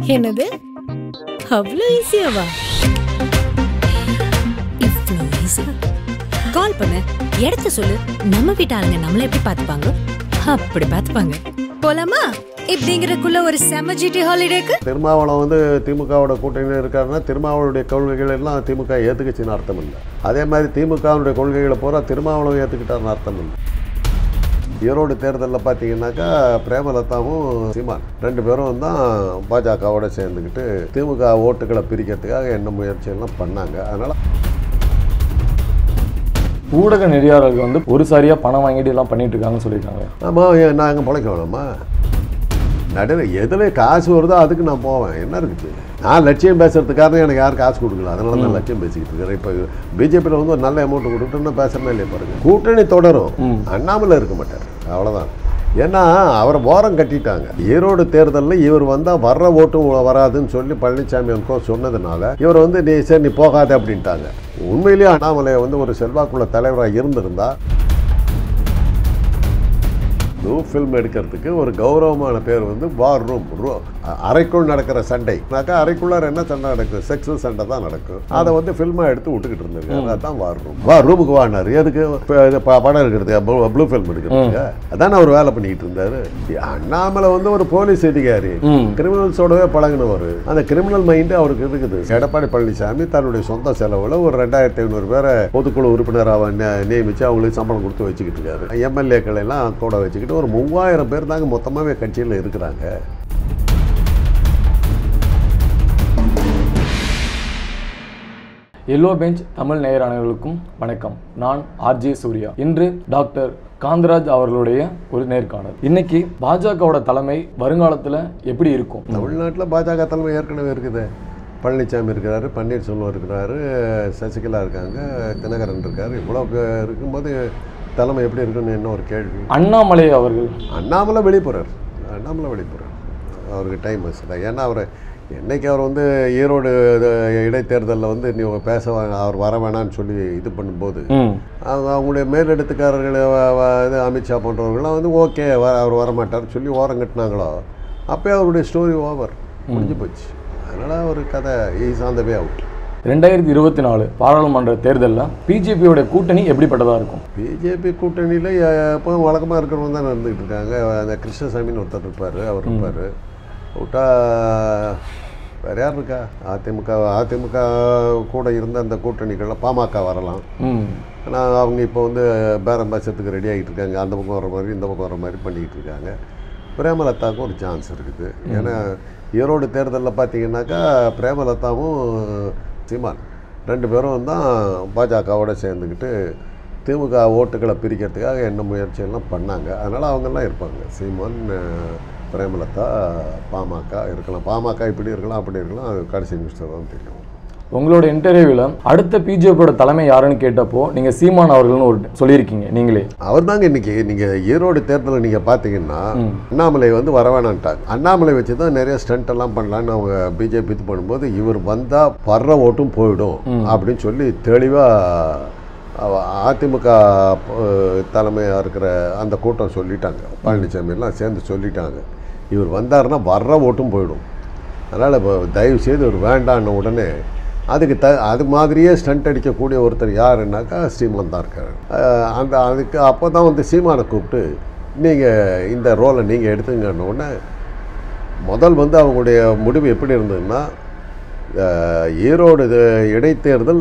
என்னது அவ்வளோ ஈஸியாவா இவ்வளோ ஈஸி கால் பண்ணு இடத்த சொல்லு நம்ம வீட்டு ஆளுங்க நம்மள எப்படி பார்த்துப்பாங்க அப்படி பார்த்துப்பாங்க போலாமா இப்படிங்கிறதுக்குள்ள ஒரு செம ஜிடி ஹாலிடேக்கு திருமாவளவன் வந்து திமுகவோட கூட்டணியில் இருக்காருன்னா திருமாவளவுடைய கொள்கைகள் எல்லாம் திமுக ஏற்றுக்குச்சின்னு அர்த்தம் இல்லை அதே மாதிரி திமுகவுடைய கொள்கைகளை பூரா திருமாவளவன் ஏற்றுக்கிட்டாருன்னு அர்த்தம் இல்லை ஈரோடு தேர்தலில் பார்த்தீங்கன்னாக்கா பிரேமலதாவும் சீமான் ரெண்டு பேரும் தான் பாஜகவோட சேர்ந்துக்கிட்டு திமுக ஓட்டுகளை பிரிக்கிறதுக்காக என்ன முயற்சியெல்லாம் பண்ணாங்க அதனால் ஊடக நெறியாளர்கள் வந்து ஒரு சாரியா பணம் வாங்கிட்டு எல்லாம் பண்ணிட்டு இருக்காங்கன்னு சொல்லியிருக்காங்க ஆமாம் நாங்கள் பிழைக்க வேணாமா நடுவில் எதில் காசு வருதோ அதுக்கு நான் போவேன் என்ன இருக்குது நான் லட்சியம் பேசுறதுக்காக எனக்கு யாரும் காசு கொடுக்கல அதனால நான் லட்சியம் பேசிக்கிட்டு இருக்கிறேன் இப்போ பிஜேபியில் வந்து ஒரு நல்ல அமௌண்ட் கொடுத்துட்டு நான் பேசுகிறேன் இல்லையா பாருங்க கூட்டணி தொடரும் அண்ணாமலை இருக்க மாட்டார் அவ்வளோதான் ஏன்னா அவரை ஓரம் கட்டிட்டாங்க ஈரோடு தேர்தலில் இவர் வந்தால் வர்ற ஓட்டும் வராதுன்னு சொல்லி பழனிசாமி அனுக்கோ சொன்னதுனால இவர் வந்து நீ சரி நீ போகாத அப்படின்ட்டாங்க உண்மையிலேயே அண்ணாமலை வந்து ஒரு செல்வாக்குள்ள தலைவராக இருந்திருந்தா ப்ளூ ஃபில்ம் எடுக்கிறதுக்கு ஒரு கௌரவமான பேர் வந்து வார் ரூம் அறைக்குள் நடக்கிற சண்டை நாக்கா அறைக்குள்ளார என்ன சண்டை நடக்கும் செக்ஸ் சண்டை தான் நடக்கும் அதை வந்து ஃபில்மாக எடுத்து விட்டுக்கிட்டு இருந்திருக்காரு அதுதான் வார் ரூம் வார் ரூமுக்கு வாடினார் எதுக்கு இப்போ இது ப- படம் எடுக்கிறதுக்கு ப்ளூ ஃபில்ம் எடுக்கிறதுக்கு அதானே அவர் வேலை பண்ணிக்கிட்டு இருந்தாரு அண்ணாமலை வந்து ஒரு போலீஸ் அதிகாரி ம். கிரிமினல்ஸோடவே பழகினவர் அந்த கிரிமினல் மைண்டு அவருக்கு இருக்குது எடப்பாடி பழனிசாமி தன்னுடைய சொந்த செலவில் ஒரு ரெண்டாயிரத்தி ஐநூறு பேரை பொதுக்குழு உறுப்பினராக நி- நியமிச்சு அவங்களுக்கு சம்பளம் கொடுத்து வச்சுக்கிட்டு இருக்காரு எம்எல்ஏக்கள் எல்லாம் கூட வச்சுக்கிட்டு ஒரு மூவாயிரம் பேர் தாங்க மொத்தமாகவே கட்சியில் இருக்கிறாங்க எல்லோ பெஞ்ச் தமிழ் நேயர் அனைவருக்கும் வணக்கம் நான் ஆர்ஜே சூர்யா இன்று டாக்டர் காந்தராஜ் அவர்களுடைய ஒரு நேர்காணல் இன்னைக்கு பாஜகவோட தலைமை வருங்காலத்துல எப்படி இருக்கும் தமிழ்நாட்டில் பாஜக தலைமை ஏற்கனவே இருக்குது பழனிசாமி இருக்கிறாரு பன்னீர்செல்வம் இருக்கிறாரு சசிகலா இருக்காங்க தினகரன் இருக்காரு இவ்வளோ பேர் இருக்கும்போது தலைமை எப்படி இருக்குன்னு என்ன ஒரு கேள்வி அண்ணாமலை அவர்கள் அண்ணாமலை வெளிப்புறார் அண்ணாமலை வெளிப்புறார் அவருக்கு டைம் வசதி ஏன்னா அவர் என்னைக்கு அவர் வந்து ஈரோடு இது இடைத்தேர்தலில் வந்து நீ பேச வே- அவர் வர வேணாம்னு சொல்லி இது பண்ணும்போது ம் அவங்க அவங்களுடைய மேலெடுத்துக்காரர்கள் வ- வ- இது அமித்ஷா போன்றவர்கள்லாம் வந்து ஓகே வர அவர் வரமாட்டார்னு சொல்லி ஓரம் கட்டினாங்களோ அப்போயே அவருடைய ஸ்டோரி ஓவர் முடிஞ்சு போச்சு அதனால் ஒரு கதை is on the way out ரெண்டாயிரத்தி இருபத்தி நாலு பாராளுமன்ற தேர்தலில் பிஜேபியோட கூட்டணி எப்படிப்பட்டதா இருக்கும் பிஜேபி கூட்டணியில் எப்போதும் வழக்கமாக இருக்கிறவங்க தான் இருந்துகிட்டு இருக்காங்க அந்த கிருஷ்ணசாமின்னு ஒருத்தர் இருப்பார் அவர் இருப்பார் விட்டா வேறு யார் இருக்கா அதிமுக அதிமுக கூட இருந்த அந்த கூட்டணிகளில் பாமக வரலாம் ம் ஆனால் அவங்க இப்போ வந்து பேரம் பேசுறதுக்கு ரெடி ஆகிட்டு இருக்காங்க அந்த பக்கம் வர மாதிரி இந்த பக்கம் வர மாதிரி பண்ணிக்கிட்டு இருக்காங்க பிரேமலதாவுக்கும் ஒரு சான்ஸ் இருக்குது ஏன்னா ஈரோடு தேர்தலில் பார்த்தீங்கன்னாக்கா பிரேமலதாவும் சீமான் ரெண்டு பேரும் தான் பாஜகவோட சேர்ந்துக்கிட்டு திமுக ஓட்டுகளை பிரிக்கிறதுக்காக என்ன முயற்சியெல்லாம் பண்ணாங்க அதனால் அவங்கெல்லாம் இருப்பாங்க சீமான் அஹ், பிரேமலதா பாமக இருக்கலாம் பாமக இப்படி இருக்கலாம் அப்படி இருக்கலாம் அது கடைசி நிமிஷம் தான் தெரியும் உங்களோட இன்டர்வியூவில் அடுத்த பிஜேபியோட தலைமை யாருன்னு கேட்டப்போ நீங்க சீமான் அவர்கள்னு ஒரு சொல்லியிருக்கீங்க நீங்களே அவர் தாங்க இன்னைக்கு நீங்க ஈரோடு தேர்தலில் நீங்க பாத்தீங்கன்னா அண்ணாமலை வந்து வர வேணான்ட்டாங்க அண்ணாமலை வச்சு தான் நிறைய ஸ்டண்ட் எல்லாம் பண்ணலான்னு அவங்க பிஜேபி இது பண்ணும்போது இவர் வந்தா வர்ற ஓட்டும் போயிடும் அப்படின்னு சொல்லி தெளிவா அவ- அதிமுக அஹ், தலைமையா இருக்கிற அந்த கூட்டம் சொல்லிட்டாங்க பழனிசாமி எல்லாம் சேர்ந்து சொல்லிட்டாங்க இவர் வந்தாருன்னா வர்ற ஓட்டும் போயிடும் அதனால் இப்போ தயவு செய்து ஒரு வேண்டான்ன உடனே அதுக்கு த அது மாதிரியே ஸ்டண்ட் அடிக்கக்கூடிய ஒருத்தர் யாருன்னாக்கா சீமான் தான் இருக்கார் அஹ் அந்த அதுக்கு அப்போ தான் வந்து சீமானை கூப்பிட்டு நீங்கள் இந்த ரோலை நீங்கள் எடுத்துங்கன்ன உடனே முதல் வந்து அவங்களுடைய முடிவு எப்படி இருந்ததுன்னா அஹ் ஈரோடு இது இடைத்தேர்தல்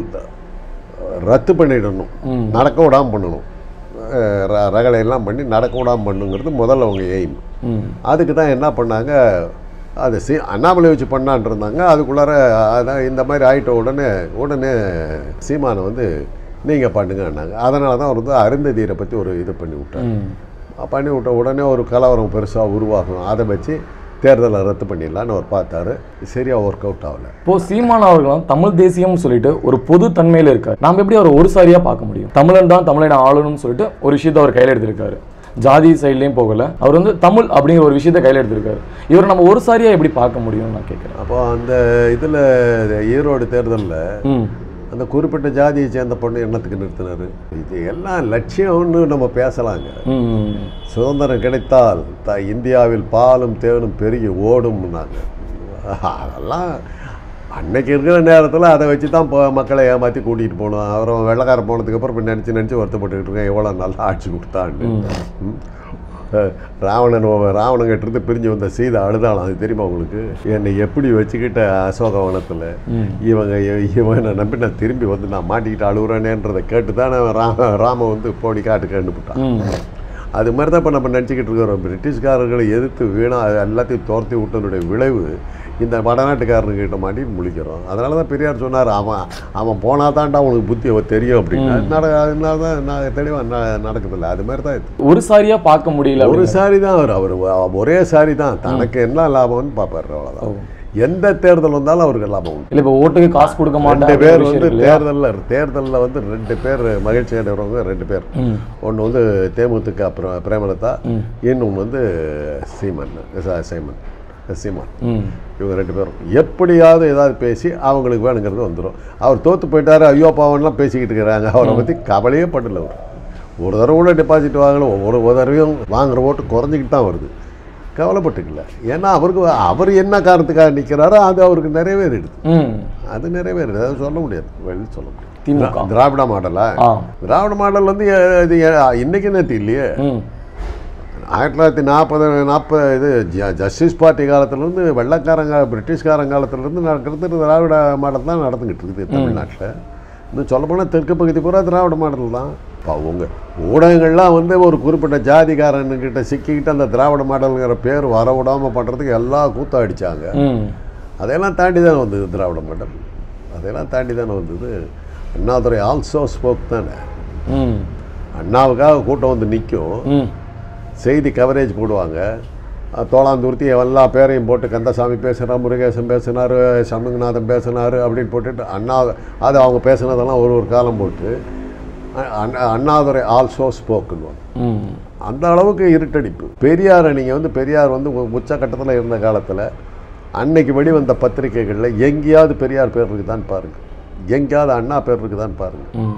ரத்து பண்ணிடணும் நடக்க விடாமல் பண்ணணும் அஹ் ர- ரகளையெல்லாம் பண்ணி நடக்க விடாமல் பண்ணுங்கிறது முதல்ல அவங்க எய்ம் ம் அதுக்கு தான் என்ன பண்ணாங்க அது சி அண்ணாமலை வச்சு பண்ணான் இருந்தாங்க அதுக்குள்ளார அதான் இந்த மாதிரி ஆயிட்ட உடனே உடனே சீமானை வந்து நீங்கள் பண்ணுங்கன்னாங்க அதனால தான் அவர் வந்து அருந்ததியரை பற்றி ஒரு இது பண்ணி விட்டார் ம் பண்ணி விட்ட உடனே ஒரு கலவரம் பெருசாக உருவாகும் அதை வச்சு தேர்தலை ரத்து பண்ணிடலான்னு அவர் பார்த்தாரு சரியாக ஒர்க் அவுட் ஆகலை இப்போ சீமான் அவர்களும் தமிழ் தேசியம்னு சொல்லிட்டு ஒரு பொது தன்மையில இருக்கார் நாம எப்படி அவர் ஒரு சாரியா பார்க்க முடியும் தமிழன் தான் தமிழனை ஆளணும்னு சொல்லிட்டு ஒரு விஷயத்தை அவர் கையில எடுத்திருக்காரு ஜாதி சைட்லயும் போகல அவர் வந்து தமிழ் அப்படிங்கிற ஒரு விஷயத்தை கையில எடுத்திருக்காரு இவர் நம்ம ஒரு சாரியா எப்படி பார்க்க முடியும்னு நான் கேட்கிறேன் அப்போ அந்த இதில் ஈரோடு தேர்தலில் ம் அந்த குறிப்பிட்ட ஜாதியை சேர்ந்த பொண்ணு எண்ணத்துக்கு நிறுத்தினாரு இது எல்லாம் லட்சியம்னு நம்ம பேசலாங்க ம் சுதந்திரம் கிடைத்தால் த இந்தியாவில் பாலும் தேனும் பெருகி ஓடும்னாங்க அதெல்லாம் அன்னைக்கு இருக்கிற நேரத்தில் அதை வச்சு தான் இப்போ மக்களை ஏமாற்றி கூட்டிகிட்டு போகணும் அப்புறம் வெள்ளக்கார போனதுக்கப்புறம் இப்போ நினச்சி நினச்சி வருத்தப்பட்டுக்கிட்டு இருக்கேன் எவ்வளோ நல்லா ஆட்சி கொடுத்தான்னு ம். அஹ், ராவணன் ஒ- ராவணங்கிட்ட இருந்து பிரிஞ்சு வந்த சீதை அழுதாளாம் அது தெரியுமா உங்களுக்கு என்னை எப்படி வச்சுக்கிட்ட அசோகவனத்தில் இவங்க இ- இவனை நம்பி நான் திரும்பி வந்து நான் மாட்டிக்கிட்டு அழுகுறேனேன்றதை கேட்டு தான் ராம ராம வந்து போடி காட்டுக்கு அனுப்பிட்டான் ம் அது மாதிரி தான் இப்போ நம்ம நினச்சிக்கிட்டு இருக்கிறோம் பிரிட்டிஷ்காரர்களை எதிர்த்து வீணாக அது எல்லாத்தையும் துரத்தி விட்டனுடைய விளைவு இந்த வடநாட்டுக்காரனுக்கிட்ட மாட்டிட்டு முழிக்கிறோம் அதனால தான் பெரியார் சொன்னார் அவன் அவன் போனால் தான்டா அவனுக்கு புத்தி அவன் தெரியும் அப்படின்னு நட அதனால தான் நான் தெளிவாக நடக்குதில்ல அது மாதிரி தான் இது ஒரு சாரியா பார்க்க முடியல ஒரு அப்படிங்கிற- சாரி தான் அவர் அவர் ஒரே சாரி தான் தனக்கு என்ன லாபம்னு பார்ப்பாரு அவ்வளோதான் எந்த தேர்தல் வந்தாலும் அவருக்கு லாபம் உண்டு இல்ல இப்ப ஓட்டுக்கு காசு கொடுக்க மாட்டேன் ரெண்டு பேர் அப்படிங்கிற விஷயம் வந்து இருக்கு இல்லையா? தேர்தலில் தேர்தலில் வந்து ரெண்டு பேர் மகிழ்ச்சி அடைகிறவங்க ரெண்டு பேர் ம் ஒன்று வந்து தேமுதிக அப்புறம் பிரேமலதா இன்னொன்று வந்து சீமன் ச- சைமன் சீமான் ம் இவங்க ரெண்டு பேரும் எப்படியாவது ஏதாவது பேசி அவங்களுக்கு வேணுங்கிறது வந்துடும் அவர் தோற்று போயிட்டாரு ஐயோ பாவம்லாம் பேசிக்கிட்டு இருக்கிறாங்க அவரை பற்றி கவலையே படல அவர் ஒரு தடவை கூட டெபாசிட் வாங்கல ஒவ்வொரு ஒரு தடவையும் வாங்குற ஓட்டு குறைஞ்சிக்கிட்டு தான் வருது கவலைப்பட்டுக்கல ஏன்னா அவருக்கு அவர் என்ன காரணத்துக்காக நிற்கிறாரோ அது அவருக்கு நிறைவேறிடுது ம் அது நிறைவேறுது அதை சொல்ல முடியாது வெளியில் சொல்ல முடியாது திமுக திரா- திராவிட மாடலா ஆ திராவிட மாடல் வந்து எ- இது எ- இன்னைக்கு நேற்று இல்லையே ம் ஆயிரத்தி தொள்ளாயிரத்தி நாற்பது நாற்பது இது ஜ- ஜஸ்டிஸ் பார்ட்டி காலத்துலேருந்து வெள்ளக்காரங்க பிரிட்டிஷ்காரங்க காலத்துலேருந்து நடக்கிறது திராவிட மாடல் தான் நடந்துக்கிட்டு இருக்குது தமிழ்நாட்டில் இன்னும் சொல்லப்போனால் தெற்கு பகுதி பூரா திராவிட மாடல் தான் இப்போ உங்க ஊடகங்கள்லாம் வந்து ஒரு குறிப்பிட்ட ஜாதிகாரனுக்கிட்ட சிக்கிக்கிட்டு அந்த திராவிட மாடலுங்கிற பேர் வர விடாமல் பண்ணுறதுக்கு எல்லா கூத்தம் அடித்தாங்க ம் அதையெல்லாம் தாண்டி தானே வந்தது திராவிட மாடல் அதையெல்லாம் தாண்டி தானே வந்தது அண்ணாதுரை ஆல்சோ ஸ்போக் தானே ம் அண்ணாவுக்காக கூட்டம் வந்து நிற்கும் ம் செய்தி கவரேஜ் போடுவாங்க அஹ் தோளாந்துருத்தி எல்லா பேரையும் போட்டு கந்தசாமி பேசுனார் முருகேசன் பேசினார் சண்முகநாதன் பேசினார் அப்படின்னு போட்டுட்டு அண்ணா அது அவங்க பேசுனதெல்லாம் ஒரு ஒரு காலம் போட்டு அ- அண்ணா- அண்ணாதுரை ஆல்சோ ஸ்போக்குன்னு ம் அந்த அளவுக்கு இருட்டடிப்பு பெரியாரை நீங்கள் வந்து பெரியார் வந்து உ- உச்சக்கட்டத்தில் இருந்த காலத்தில் அன்னைக்கு வெளிவந்த பத்திரிகைகளில் எங்கேயாவது பெரியார் பேர் இருக்குதான்னு பாருங்கள் எங்கேயாவது அண்ணா பேர் இருக்குதான்னு பாருங்கள் ம்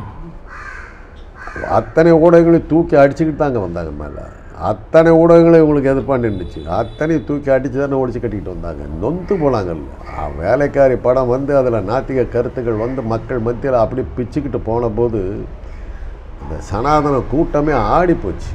அத்தனை ஊடகங்களையும் தூக்கி அடிச்சுக்கிட்டு தாங்க வந்தாங்க மேலே அத்தனை ஊடகங்களும் இவங்களுக்கு எதிர்ப்பாண்டு இருந்துச்சு அத்தனையும் தூக்கி அடித்து தானே ஒழிச்சு கட்டிக்கிட்டு வந்தாங்க நொந்து போனாங்கல்ல ஆ, வேலைக்காரி படம் வந்து அதில் நாத்திக கருத்துக்கள் வந்து மக்கள் மத்தியில் அப்படி பிச்சுக்கிட்டு போன போது அந்த சனாதன கூட்டமே ஆடி போச்சு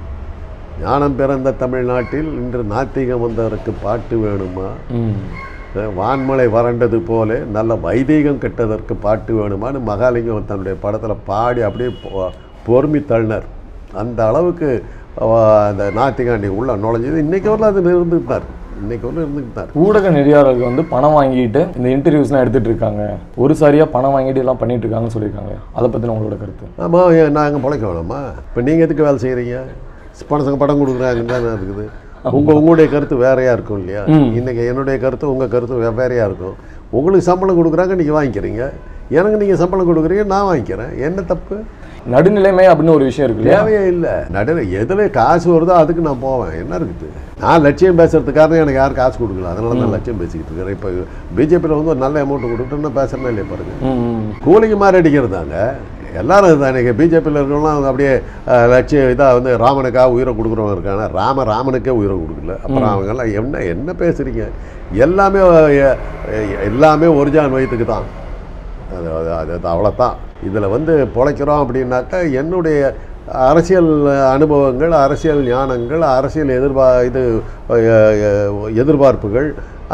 ஞானம் பிறந்த தமிழ்நாட்டில் இன்று நாத்திகம் வந்தவருக்கு பாட்டு வேணுமா ம் வான்மலை வறண்டது போல நல்ல வைதீகம் கெட்டதற்கு பாட்டு வேணுமான்னு மகாலிங்கம் தன்னுடைய படத்தில் பாடி அப்படியே பொ- பொறுமி தள்ளினார் அந்த அளவுக்கு அவ- அந்த நாத்திகாண்டி உள்ள நுழைஞ்சது இன்னைக்கு வரல அது இருந்துக்கிட்டார் இன்னைக்கு வரல இருந்துக்கிட்டார் ஊடக நெறியாளர்கள் வந்து பணம் வாங்கிட்டு இந்த இன்டர்வியூஸ்லாம் எடுத்துட்டு இருக்காங்க ஒரு சாரியா பணம் வாங்கிட்டு எல்லாம் பண்ணிட்டு இருக்காங்கன்னு சொல்லியிருக்காங்க அதை பத்தின உங்களோட கருத்து ஆமாம் நாங்கள் பிழைக்க வேணாமா இப்போ நீங்கள் எதுக்கு வேலை செய்கிறீங்க பணத்துக்கு படம் கொடுக்குறாங்கன்னு தானே இருக்குது உங்கள் உங்களுடைய கருத்து வேறையாக இருக்கும் இல்லையா இன்றைக்கி என்னுடைய கருத்து உங்கள் கருத்து வெவ்வேறையாக இருக்கும் உங்களுக்கு சம்பளம் கொடுக்குறாங்க நீங்கள் வாங்கிக்கிறீங்க எனக்கு நீங்கள் சம்பளம் கொடுக்குறீங்க நான் வாங்கிக்கிறேன் என்ன தப்பு நடுநிலைமை அப்படின்னு ஒரு விஷயம் இருக்கு இல்லையா தேவையே இல்லை நடுவில் எதில் காசு வருதோ அதுக்கு நான் போவேன் என்ன இருக்குது நான் லட்சியம் பேசுறதுக்காக எனக்கு யாரும் காசு கொடுக்கல அதனால தான் லட்சியம் பேசிக்கிட்டு இருக்கிறேன் இப்போ பிஜேபியில் வந்து ஒரு நல்ல அமௌண்ட் கொடுத்துட்டு நான் பேசுகிறேன் இல்லையா பாருங்க ம், ம். கூலிக்கு மாதிரி அடிக்கிறதாங்க எல்லாரும் இதுதான் நீங்கள் பிஜேபியில் இருக்கிறவங்களாம் அவங்க அப்படியே அஹ், லட்சியம் இதாக வந்து ராமனுக்காக உயிரை கொடுக்குறவங்க இருக்காங்க ராம ராமனுக்கே உயிரை கொடுக்கல அப்புறம் அவங்கெல்லாம் என்ன என்ன பேசுகிறீங்க எல்லாமே அஹ், எ- எல்லாமே ஒரிஜான் வயிற்றுக்கு தான் அது அது அது அது அவ்வளோதான் இதில் வந்து பிழைக்கிறோம் அப்படின்னாக்கா என்னுடைய அரசியல் அனுபவங்கள் அரசியல் ஞானங்கள் அரசியல் எதிர்பா இது அஹ், அஹ், எதிர்பார்ப்புகள்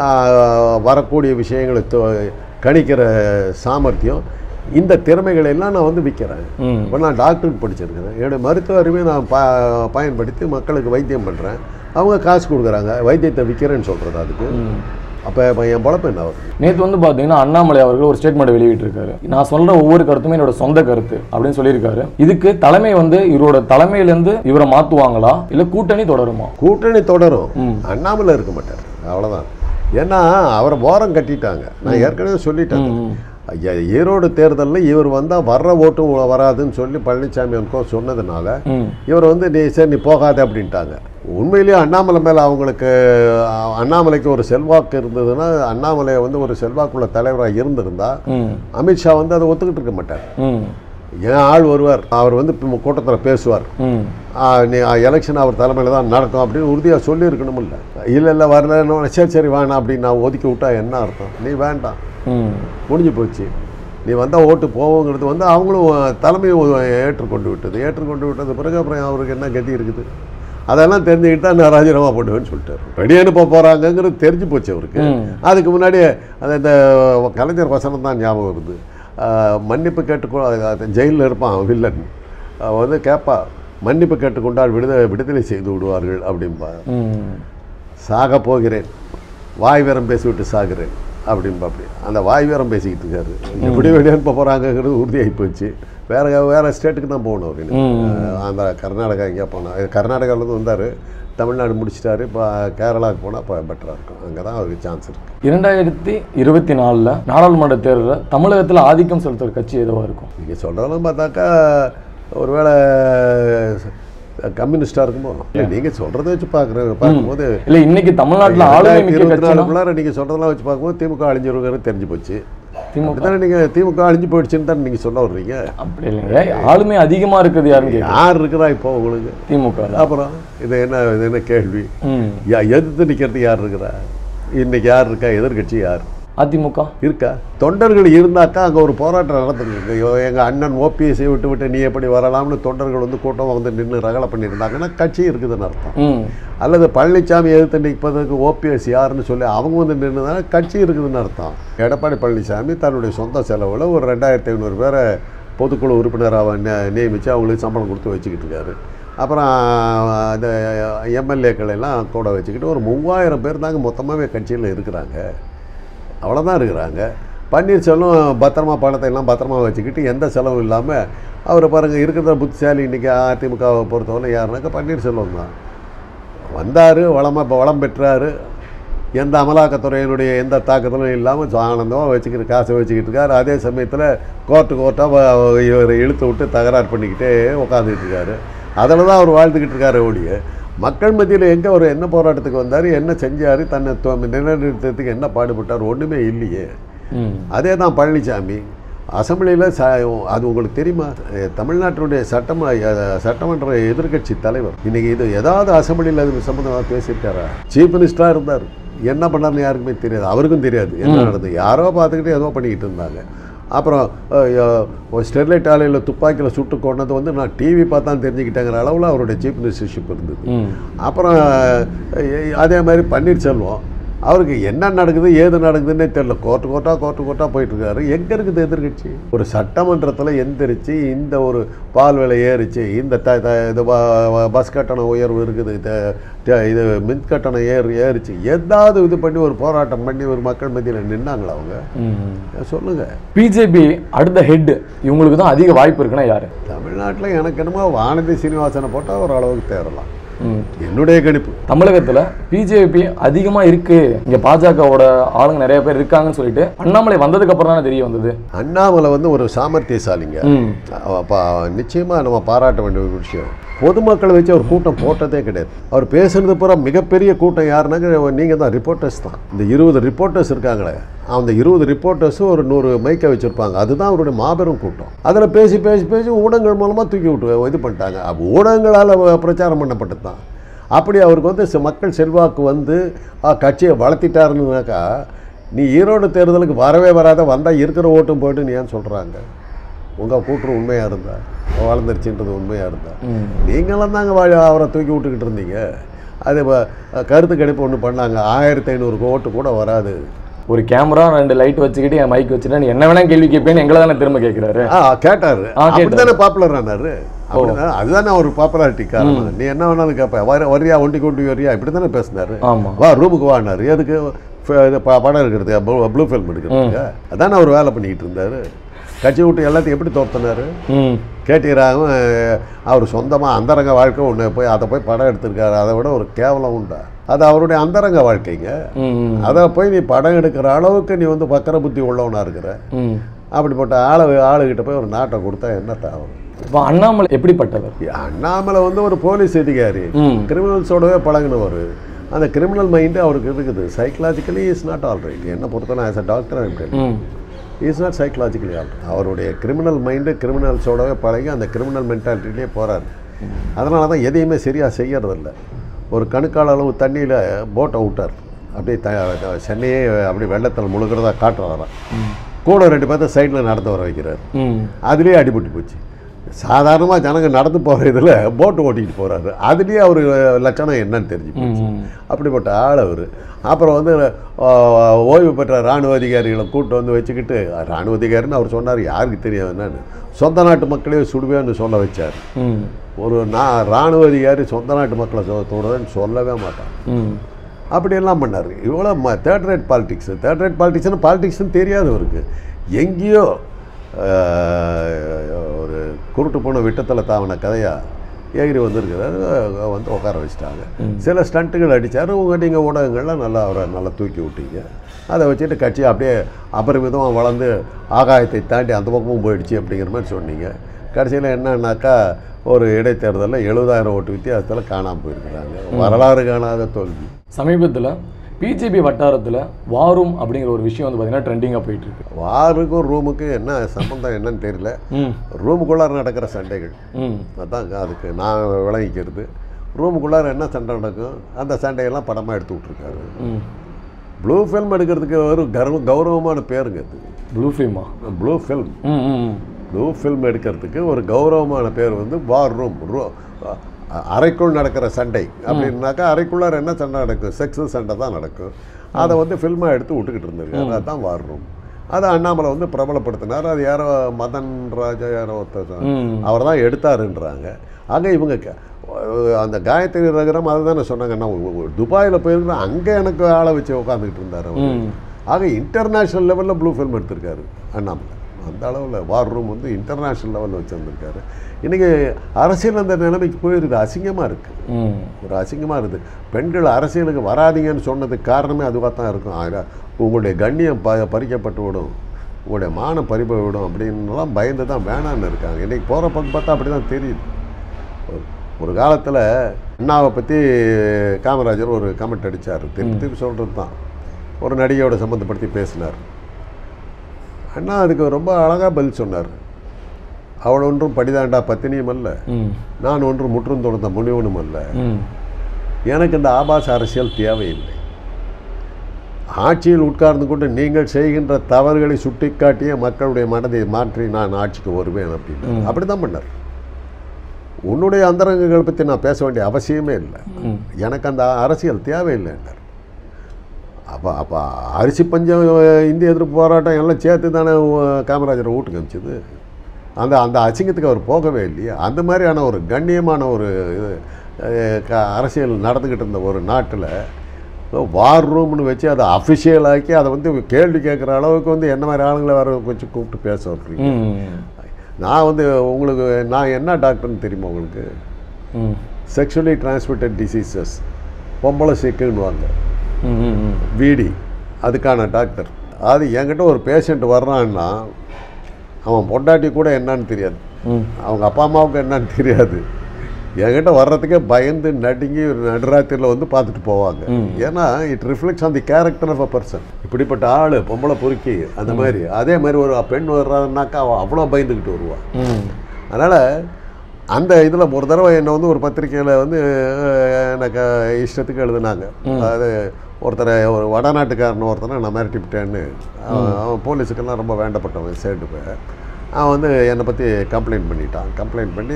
ஆஹ், வரக்கூடிய விஷயங்களை தொ- கணிக்கிற சாமர்த்தியம் இந்த திறமைகளை எல்லாம் நான் வந்து விற்கிறேன் ம். இப்போ நான் டாக்டருக்கு படிச்சிருக்கிறேன் என்னுடைய மருத்துவ அறிவை நான் ப பயன்படுத்தி மக்களுக்கு வைத்தியம் பண்ணுறேன் அவங்க காசு கொடுக்குறாங்க வைத்தியத்தை விற்கிறேன்னு சொல்கிறது அதுக்கு அப்போ இப்போ என் பொழப்பு என்ன ஆகுது நேத்து வந்து பாத்தீங்கன்னா அண்ணாமலை அவர்கள் ஒரு ஸ்டேட்மெண்ட் வெளியிட்டிருக்காரு நான் சொல்ற ஒவ்வொரு கருத்துமே என்னோட சொந்த கருத்து அப்படின்னு சொல்லியிருக்காரு இதுக்கு தலைமை வந்து இவரோட தலைமையில இருந்து இவரை மாத்துவாங்களா இல்ல கூட்டணி தொடருமா கூட்டணி தொடரும் அண்ணாமலை இருக்க மாட்டார் அவ்வளோதான் ஏன்னா அவரை ஓரம் கட்டிட்டாங்க நான் ஏற்கனவே சொல்லிட்டேன் ஐயா ஈரோடு தேர்தலில் இவர் வந்தால் வர்ற ஓட்டும் வராதுன்னு சொல்லி பழனிசாமி அன்கோ சொன்னதுனால ம் இவர் வந்து நீ சரி நீ போகாத அப்படின்ட்டாங்க உண்மையிலேயே அண்ணாமலை மேலே அவங்களுக்கு அஹ், அண்ணாமலைக்கு ஒரு செல்வாக்கு இருந்ததுன்னா அண்ணாமலை வந்து ஒரு செல்வாக்குள்ள தலைவராக இருந்திருந்தா ம் அமித்ஷா வந்து அதை ஒத்துக்கிட்டு இருக்க மாட்டார் ம் என் ஆள் வருவார் அவர் வந்து கூட்டத்தில் பேசுவார் ம் ஆ, நீ எலெக்ஷன் அவர் தலைமையில் தான் நடக்கும் அப்படின்னு உறுதியாக சொல்லியிருக்கணும் இல்லை இல்லை இல்லை வரலன்னு சரி சரி வேணாம் அப்படின்னு நான் ஒதுக்கி விட்டா என்ன அர்த்தம் நீ வேண்டாம் ம் முடிஞ்சு போச்சு நீ வந்தால் ஓட்டு போவோங்கிறது வந்து அவங்களும் தலைமையும் ஏற்றுக்கொண்டு விட்டது ஏற்றுக்கொண்டு விட்டது பிறகு அப்புறம் அவருக்கு என்ன கதி இருக்குது அதெல்லாம் தெரிஞ்சுக்கிட்டு தான் நான் ராஜினாமா பண்ணுவேன்னு சொல்லிட்டாரு ரெடி அனுப்ப போகிறாங்கங்கிறது தெரிஞ்சு போச்சு அவருக்கு ம். அதுக்கு முன்னாடி அது இந்த கலைஞர் வசனம் தான் ஞாபகம் வருது ஆஹ் மன்னிப்பு கேட்டுக்கொ ஜெயிலில் இருப்பான் வில்லன் அவன் வந்து கேட்பா மன்னிப்பு கேட்டுக்கொண்டால் விடுதலை விடுதலை செய்து விடுவார்கள் அப்படின்பா ம் சாக போகிறேன் வாய் வீரம் பேசிவிட்டு சாகிறேன் அப்படின்பா அப்படி அந்த வாய் வீரம் பேசிக்கிட்டு இருக்காரு எப்படி வெளியே அனுப்ப போகிறாங்கங்கிறது உறுதியாகி போச்சு வேற வேற ஸ்டேட்டுக்கு தான் போகணும் அவர் ம். அந்த கர்நாடகா எங்கேயா போனோம் கர்நாடகாவிலேருந்து வந்தார் தமிழ்நாடு முடிச்சிட்டாரு இப்போ கேரளாவுக்கு போனால் இப்போ பெட்டராக இருக்கும் அங்கே தான் அவருக்கு சான்ஸ் இருக்குது இரண்டாயிரத்தி இருபத்தி நாலில் நாடாளுமன்ற தேர்தலில் தமிழகத்தில் ஆதிக்கம் செலுத்துகிற கட்சி எதுவாக இருக்கும் நீங்கள் சொல்கிறதெல்லாம் பார்த்தாக்கா ஒருவேளை கம்யூனிஸ்டாக இருக்குமோ இல்லை நீங்கள் சொல்கிறத வச்சு பார்க்குற பார்க்கும்போது இல்லை இன்னைக்கு தமிழ்நாட்டில் ஆளுமை மிக்க இருபத்தி கட்சினா நாலுக்குள்ளார நீங்கள் சொல்கிறதெல்லாம் வச்சு பார்க்கும்போது திமுக அழிஞ்சிருக்கிறது தெரிஞ்சு போச்சு திமுக அப்படித்தானே நீங்கள் திமுக அழிஞ்சு போயிடுச்சுன்னு தானே நீங்கள் சொல்ல வர்றீங்க அப்படி இல்லைங்க ஆளுமை அதிகமாக இருக்கிறது யாருன்னு கேட்குறேன் யார் இருக்கிறா இப்போ உங்களுக்கு திமுக அப்புறம் இது என்ன இது என்ன கேள்வி ம் யா எதிர்த்து நிற்கிறது யார் இருக்கிறா இன்னைக்கு யார் இருக்கா எதிர்க்கட்சி யார் அதிமுக இருக்கா தொண்டர்கள் இருந்தாக்கா அங்கே ஒரு போராட்டம் நடந்துருக்கு எங்கள் அண்ணன் ஓபிஎஸ்ஐ விட்டு விட்டு நீ எப்படி வரலாம்னு தொண்டர்கள் வந்து கூட்டம் வந்து நின்று ரகலை பண்ணியிருந்தாங்கன்னா கட்சி இருக்குதுன்னு அர்த்தம் ம் அல்லது பழனிசாமி எதிர்த்து நிற்பதற்கு ஓபிஎஸ் யாருன்னு சொல்லி அவங்க வந்து நின்றுதானே கட்சி இருக்குதுன்னு அர்த்தம் எடப்பாடி பழனிசாமி தன்னுடைய சொந்த செலவில் ஒரு ரெண்டாயிரத்தி ஐநூறு பேரை பொதுக்குழு உறுப்பினராக நி- நியமித்து அவங்களுக்கு சம்பளம் கொடுத்து வச்சுக்கிட்டு இருக்காரு அப்புறம் அந்த எம்எல்ஏக்கள் எல்லாம் கூட வச்சுக்கிட்டு ஒரு மூவாயிரம் பேர் தாங்க மொத்தமாகவே கட்சியில் இருக்கிறாங்க அவ்வளோதான் இருக்கிறாங்க பன்னீர்செல்வம் பத்திரமா பணத்தை எல்லாம் பத்திரமா வச்சுக்கிட்டு எந்த செலவும் இல்லாமல் அவர் பாருங்கள் இருக்கிற புத்திசாலி இன்றைக்கி அதிமுகவை பொறுத்தவரை யாருனாக்கா பன்னீர்செல்வம் தான் வந்தார் வளமாக இப்போ வளம் பெற்றார் எந்த அமலாக்கத்துறையினுடைய எந்த தாக்கத்திலும் இல்லாமல் ஆனந்தமாக வச்சுக்கிட்டு காசை வச்சுக்கிட்டு இருக்காரு அதே சமயத்தில் கோர்ட்டு கோர்ட்டாக இவர் இழுத்து விட்டு தகராறு பண்ணிக்கிட்டே உட்காந்துக்கிட்டு இருக்காரு அதில் தான் அவர் வாழ்ந்துக்கிட்டு இருக்காரு ஒழிய மக்கள் மத்தியில் எங்கே அவர் என்ன போராட்டத்துக்கு வந்தார் என்ன செஞ்சார் தன்னை தொ- நிலைநிறுத்தத்துக்கு என்ன பாடுபட்டார் ஒன்றுமே இல்லையே ம் அதே தான் பழனிசாமி அசம்பிளியில் ச அது உங்களுக்கு தெரியுமா அஹ் தமிழ்நாட்டினுடைய சட்டம அஹ் சட்டமன்ற எதிர்க்கட்சி தலைவர் இன்னைக்கு இது ஏதாவது அசம்பிளியில் அது சம்மந்தமாக பேசியிருக்காரா சீஃப் மினிஸ்டராக இருந்தார் என்ன பண்ணார்னு யாருக்குமே தெரியாது அவருக்கும் தெரியாது என்ன நடந்தது யாரோ பார்த்துக்கிட்டு ஏதோ பண்ணிக்கிட்டு இருந்தாங்க அப்புறம் அஹ், அஹ், ஸ்டெர்லைட் ஆலையில் துப்பாக்கியில் சுட்டு கொண்டது வந்து நான் டிவி பார்த்தா தெரிஞ்சுக்கிட்டேங்கிற அளவில் அவருடைய சீஃப் மினிஸ்டர்ஷிப் இருந்தது ம் அப்புறம் அஹ், அதே மாதிரி பன்னீர்செல்வம் அவருக்கு என்ன நடக்குது ஏது நடக்குதுன்னே தெரியல கோர்ட்டு கோர்ட்டா கோர்ட்டு கோர்ட்டா போயிட்டு இருக்காரு எங்கே இருக்குது எதிர்கட்சி ஒரு சட்டமன்றத்தில் எந்திரிச்சு இந்த ஒரு பால் விலை ஏறிச்சு இந்த த த- இது ப- ப- பஸ் கட்டண உயர்வு இருக்குது த- த- இது மின் கட்டணம் ஏறி ஏறிச்சு ஏதாவது இது பண்ணி ஒரு போராட்டம் பண்ணி ஒரு மக்கள் மத்தியில் நின்னாங்களா அவங்க ம் சொல்லுங்க பிஜேபி அடுத்த ஹெட் இவங்களுக்கு தான் அதிக வாய்ப்பு இருக்குன்னா யாரு தமிழ்நாட்டில் எனக்கு என்னமோ வானதி சீனிவாசனை போட்டால் ஒரு அளவுக்கு தேரலாம் ம் என்னுடைய கணிப்பு தமிழகத்துல பிஜேபி அதிகமா இருக்கு இங்க பாஜகவோட ஆளுங்க நிறைய பேர் இருக்காங்கன்னு சொல்லிட்டு அண்ணாமலை வந்ததுக்கு அப்புறம் தானே தெரிய வந்தது அண்ணாமலை வந்து ஒரு சாமர்த்தியசாலிங்க ம் அப்போ நிச்சயமாக நம்ம பாராட்ட வேண்டிய ஒரு விஷயம் பொதுமக்களை வச்சு அவர் கூட்டம் போட்டதே கிடையாது அவர் பேசுனது பூரா மிகப்பெரிய கூட்டம் யாருனாக்க நீங்கள் தான் ரிப்போர்ட்டர்ஸ் தான் இந்த இருபது ரிப்போர்ட்டர்ஸ் இருக்காங்களே அந்த இருபது ரிப்போர்ட்டர்ஸும் ஒரு நூறு மைக்கை வச்சுருப்பாங்க அதுதான் அவருடைய மாபெரும் கூட்டம் அதில் பேசி பேசி பேசி ஊடகங்கள் மூலமாக தூக்கி விட்டு இது பண்ணிட்டாங்க அப்போ ஊடகங்களால் பிரச்சாரம் பண்ணப்பட்டது தான் அப்படி அவருக்கு வந்து செ- மக்கள் செல்வாக்கு வந்து ஆ, கட்சியை வளர்த்திட்டாருன்னாக்கா நீ ஈரோடு தேர்தலுக்கு வரவே வராத வந்தால் இருக்கிற ஓட்டும் போயிட்டு நீ ஏன் சொல்கிறாங்க உங்கள் கூற்று உண்மையாக இருந்தா வளர்ந்துருச்சுன்றது உண்மையாக இருந்தா ம் நீங்களும் தாங்க வா- அவரை தூக்கி விட்டுக்கிட்டு இருந்தீங்க அது வ- கருத்து கணிப்பு ஒன்று பண்ணாங்க ஆயிரத்தி ஐநூறு ஓட்டு கூட வராது ஒரு கேமரா ரெண்டு லைட் வச்சுக்கிட்டு என் மைக் வச்சுட்டு நீ என்ன வேணா கேள்வி கேட்பேன்னு எங்களை தானே திரும்ப கேட்கிறாரு ஆ கேட்டார் ஆ, கேட்டாரு. அப்படித்தானே பாப்புலர் ஆனாரு அப்படிதான் அதுதானே ஒரு பாப்புலாரிட்டி காரணம் நீ என்ன வேணாலும் கேட்ப வர வரியா ஒண்டி கொண்டு வரியா இப்படி தானே பேசினாரு ஆமா வா ரூமுக்கு வானாரு எதுக்கு ஃப- இது ப- படம் எடுக்கிறது ப்ளூ ஃபில்ம் எடுக்கிறதுக்கு அதானே அவர் வேலை பண்ணிக்கிட்டு இருந்தாரு கட்சி விட்டு எல்லாத்தையும் எப்படி தோர்த்தினாரு ம் கேட்டீராகவும் அவர் சொந்தமாக அந்தரங்க வாழ்க்கை ஒன்று போய் அதை போய் படம் எடுத்திருக்காரு அதை விட ஒரு கேவலம் உண்டா அது அவருடைய அந்தரங்க வாழ்க்கைங்க ம் ம், அதை போய் நீ படம் எடுக்கிற அளவுக்கு நீ வந்து பக்கர புத்தி உள்ளவனா இருக்கிற ம் அப்படிப்பட்ட ஆளு ஆளுகிட்ட போய் ஒரு நாட்டை கொடுத்தா என்ன தாவரம் இப்போ அண்ணாமலை எப்படிப்பட்டவர் அண்ணாமலை வந்து ஒரு போலீஸ் அதிகாரி ம் கிரிமினல்ஸோடவே பழகினவர் அந்த கிரிமினல் மைண்டு அவருக்கு இருக்குது psychologically is not all right என்ன பொறுத்தவரை as a doctor hmm is not psychologically all அவருடைய கிரிமினல் மைண்டு கிரிமினல்ஸோடவே பழகி அந்த கிரிமினல் மென்டாலிட்டிலே போகிறாரு அதனால தான் எதையுமே சரியாக செய்யறதில்ல ஒரு கணுக்கால் அளவு தண்ணியில் போட்டை விட்டார் அப்படியே த சென்னையே அப்படியே வெள்ளத்தில் முழுகிறதா காட்டுறாராம் கூட ரெண்டு பேர்த்த சைடில் நடந்து வர வைக்கிறார் ம் அதுலேயே அடிபட்டு போச்சு சாதாரணமாக ஜனங்க நடந்து போகிற இதில் போட்டு ஓட்டிக்கிட்டு போகிறாரு அதுலேயே அவர் லட்சணம் என்னன்னு தெரிஞ்சு போச்சு ம் அப்படிப்பட்ட ஆள் அவர் அப்புறம் வந்து ஆஹ், ஓய்வு பெற்ற இராணுவ அதிகாரிகளை கூட்டு வந்து வச்சுக்கிட்டு இராணுவ அதிகாரின்னு அவர் சொன்னார் யாருக்கு தெரியும் என்னன்னு சொந்த நாட்டு மக்களே சுடுவேன்னு சொல்ல வச்சார் ம் ஒரு நான் இராணுவ அதிகாரி சொந்த நாட்டு மக்களை சொ- தொடுறேன்னு சொல்லவே மாட்டான் ம் அப்படியெல்லாம் பண்ணார் இவ்வளோ ம third rate politics third rate பாலிடிக்ஸ்னு பாலிடிக்ஸ்னு தெரியாது அவருக்கு எங்கேயோ ஆஹ், ஒரு குருட்டு போன விட்டத்தில் தாவின கதையாக எகிரி வந்திருக்கிறாரு அஹ் வந்து உட்கார வச்சுட்டாங்க சில ஸ்டண்ட்டுகள் அடித்தார் உங்கள் நீங்கள் ஊடகங்கள்லாம் நல்லா அவரை நல்லா தூக்கி விட்டீங்க அதை வச்சுட்டு கட்சி அப்படியே அபரிமிதமாக வளர்ந்து ஆகாயத்தை தாண்டி அந்த பக்கமும் போயிடுச்சு அப்படிங்கிற மாதிரி சொன்னீங்க கடைசியில் என்னன்னாக்கா ஒரு இடைத்தேர்தலில் எழுபதாயிரம் ஓட்டு வித்தியாசத்தில் காணாமல் போயிருக்கிறாங்க வரலாறு காணாத தோல்வி சமீபத்தில் பிஜேபி வட்டாரத்தில் வாரும் அப்படிங்கிற ஒரு விஷயம் வந்து பார்த்தீங்கன்னா ட்ரெண்டிங்காக போயிட்டு இருக்கு வாருக்கும் ரூமுக்கும் என்ன சம்பந்தம் என்னன்னு தெரியல ம் ரூமுக்குள்ளார நடக்கிற சண்டைகள் ம் அதான் அதுக்கு நான் விளங்கிக்கிறது ரூமுக்குள்ளார என்ன சண்டை நடக்கும் அந்த சண்டையெல்லாம் படமாக எடுத்து விட்ருக்காரு ம் ப்ளூ ஃபில்ம் எடுக்கிறதுக்கு ஒரு கர்வ கௌரவமான பேருங்க அது ப்ளூ ஃபிலிமா ப்ளூ ஃபில்ம் ம் ம் ப்ளூ ஃபில்ம் எடுக்கிறதுக்கு ஒரு கௌரவமான பேர் வந்து வார் ரூம் ரூ அ- அறைக்குள் நடக்கிற சண்டை அப்படின்னாக்கா அறைக்குள்ளார என்ன சண்டை நடக்கும் செக்ஸ் சண்டை தான் நடக்கும் அதை வந்து ஃபில்மாக எடுத்து விட்டுக்கிட்டு இருந்திருக்காரு அதுதான் வார் ரூம் அதை அண்ணாமலை வந்து பிரபலப்படுத்தினார் அது யாரோ மதன் ராஜா யாரோ ஒருத்தர் ம் அவர் தான் எடுத்தாருன்றாங்க ஆக இவங்க க- அந்த காயத்ரி ரகரம் அதை தானே சொன்னாங்க நான் துபாயில் போயிருக்கிறேன் அங்கே எனக்கு ஆளை வச்சு உட்காந்துக்கிட்டு இருந்தார் அவர் ம் ஆக இன்டர்நேஷ்னல் லெவலில் ப்ளூ ஃபில்ம் எடுத்திருக்காரு அண்ணாமலை அந்த அளவில் வார் ரூம் வந்து இன்டர்நேஷ்னல் லெவலில் வச்சுருந்துருக்காரு இன்றைக்கி அரசியல் அந்த நிலைமைக்கு போயிருது அசிங்கமாக இருக்குது ம் ஒரு அசிங்கமாக இருக்குது பெண்கள் அரசியலுக்கு வராதீங்கன்னு சொன்னதுக்கு காரணமே அதுவாக தான் இருக்கும் ஆக உங்களுடைய கண்ணியம் ப பறிக்கப்பட்டு விடும் உங்களுடைய மானம் பறிபோய் விடும் அப்படின்னுலாம் பயந்து தான் வேணான்னு இருக்காங்க இன்றைக்கி போகிற பக்கம் பார்த்தா அப்படி தான் தெரியுது ஒரு- ஒரு காலத்தில் அண்ணாவை பற்றி காமராஜர் ஒரு கமெண்ட் அடித்தார் திருப்பி திருப்பி சொல்கிறது தான் ஒரு நடிகையோட சம்மந்தப்படுத்தி பேசினார் அண்ணா அதுக்கு ரொம்ப அழகாக பதில் சொன்னார் அவள் ஒன்றும் படிதாண்டா பத்தினியும் அல்ல ம் நான் ஒன்றும் முற்றும் தொடர்ந்த முனிவனும் அல்ல ம் எனக்கு இந்த ஆபாச அரசியல் தேவையில்லை ஆட்சியில் உட்கார்ந்து கொண்டு நீங்கள் செய்கின்ற தவறுகளை சுட்டிக்காட்டிய மக்களுடைய மனதை மாற்றி நான் ஆட்சிக்கு வருவேன் அப்படின்னு அப்படி தான் பண்ணார் உன்னுடைய அந்தரங்கங்களை பற்றி நான் பேச வேண்டிய அவசியமே இல்லை ம் எனக்கு அந்த அரசியல் தேவையில்லைன்னார் அப்போ அப்போ அரிசி பஞ்சம் இந்திய எதிர்ப்பு போராட்டம் எல்லாம் சேர்த்து தானே உ- காமராஜரை வீட்டுக்கு அனுப்பிச்சது அந்த அந்த அசிங்கத்துக்கு அவர் போகவே இல்லையா அந்த மாதிரியான ஒரு கண்ணியமான ஒரு இது அஹ், க- அரசியல் நடந்துக்கிட்டு இருந்த ஒரு நாட்டில் வார் ரூம்னு வச்சு அதை அஃபிஷியல் ஆக்கி அதை வந்து கேள்வி கேட்குற அளவுக்கு வந்து என்ன மாதிரி ஆளுங்களை வர வச்சு கூப்பிட்டு பேச வைக்கிறீங்க ம் நான் வந்து உங்களுக்கு நான் என்ன டாக்டர்னு தெரியுமா உங்களுக்கு ம் செக்ஷுவலி டிரான்ஸ்மிட்டட் டிசீசஸ் பொம்பளை சிக்குன்னுவாங்க ம் ம் ம் வீடி அதுக்கான டாக்டர் அது என்கிட்ட ஒரு பேஷண்ட் வர்றான்னா அவன் பொண்டாட்டி கூட என்னன்னு தெரியாது ம் அவங்க அப்பா அம்மாவுக்கு என்னன்னு தெரியாது என்கிட்ட வர்றதுக்கே பயந்து நடுங்கி ஒரு நடுராத்திரியில் வந்து பார்த்துட்டு போவாங்க ஏன்னா it reflects on the character of a person இப்படிப்பட்ட ஆள் பொம்பளை பொறுக்கி அந்த மாதிரி அதே மாதிரி ஒரு பெண் வர்றான்னாக்கா அவள் அவ்வளோ பயந்துக்கிட்டு வருவாள் ம் அதனால் அந்த இதில் ஒரு தடவை என்னை வந்து ஒரு பத்திரிக்கையில் வந்து அஹ், எனக்கு இஷ்டத்துக்கு எழுதுனாங்க அதாவது ஒருத்தரை ஒரு வடநாட்டுக்காரன் ஒருத்தனை நான் மிரட்டிவிட்டேன்னு அவன் அவன் போலீஸுக்கெல்லாம் ரொம்ப வேண்டப்பட்டவன் சேர்ந்து போய் அவன் வந்து என்னை பற்றி கம்ப்ளைண்ட் பண்ணிட்டான் கம்ப்ளைண்ட் பண்ணி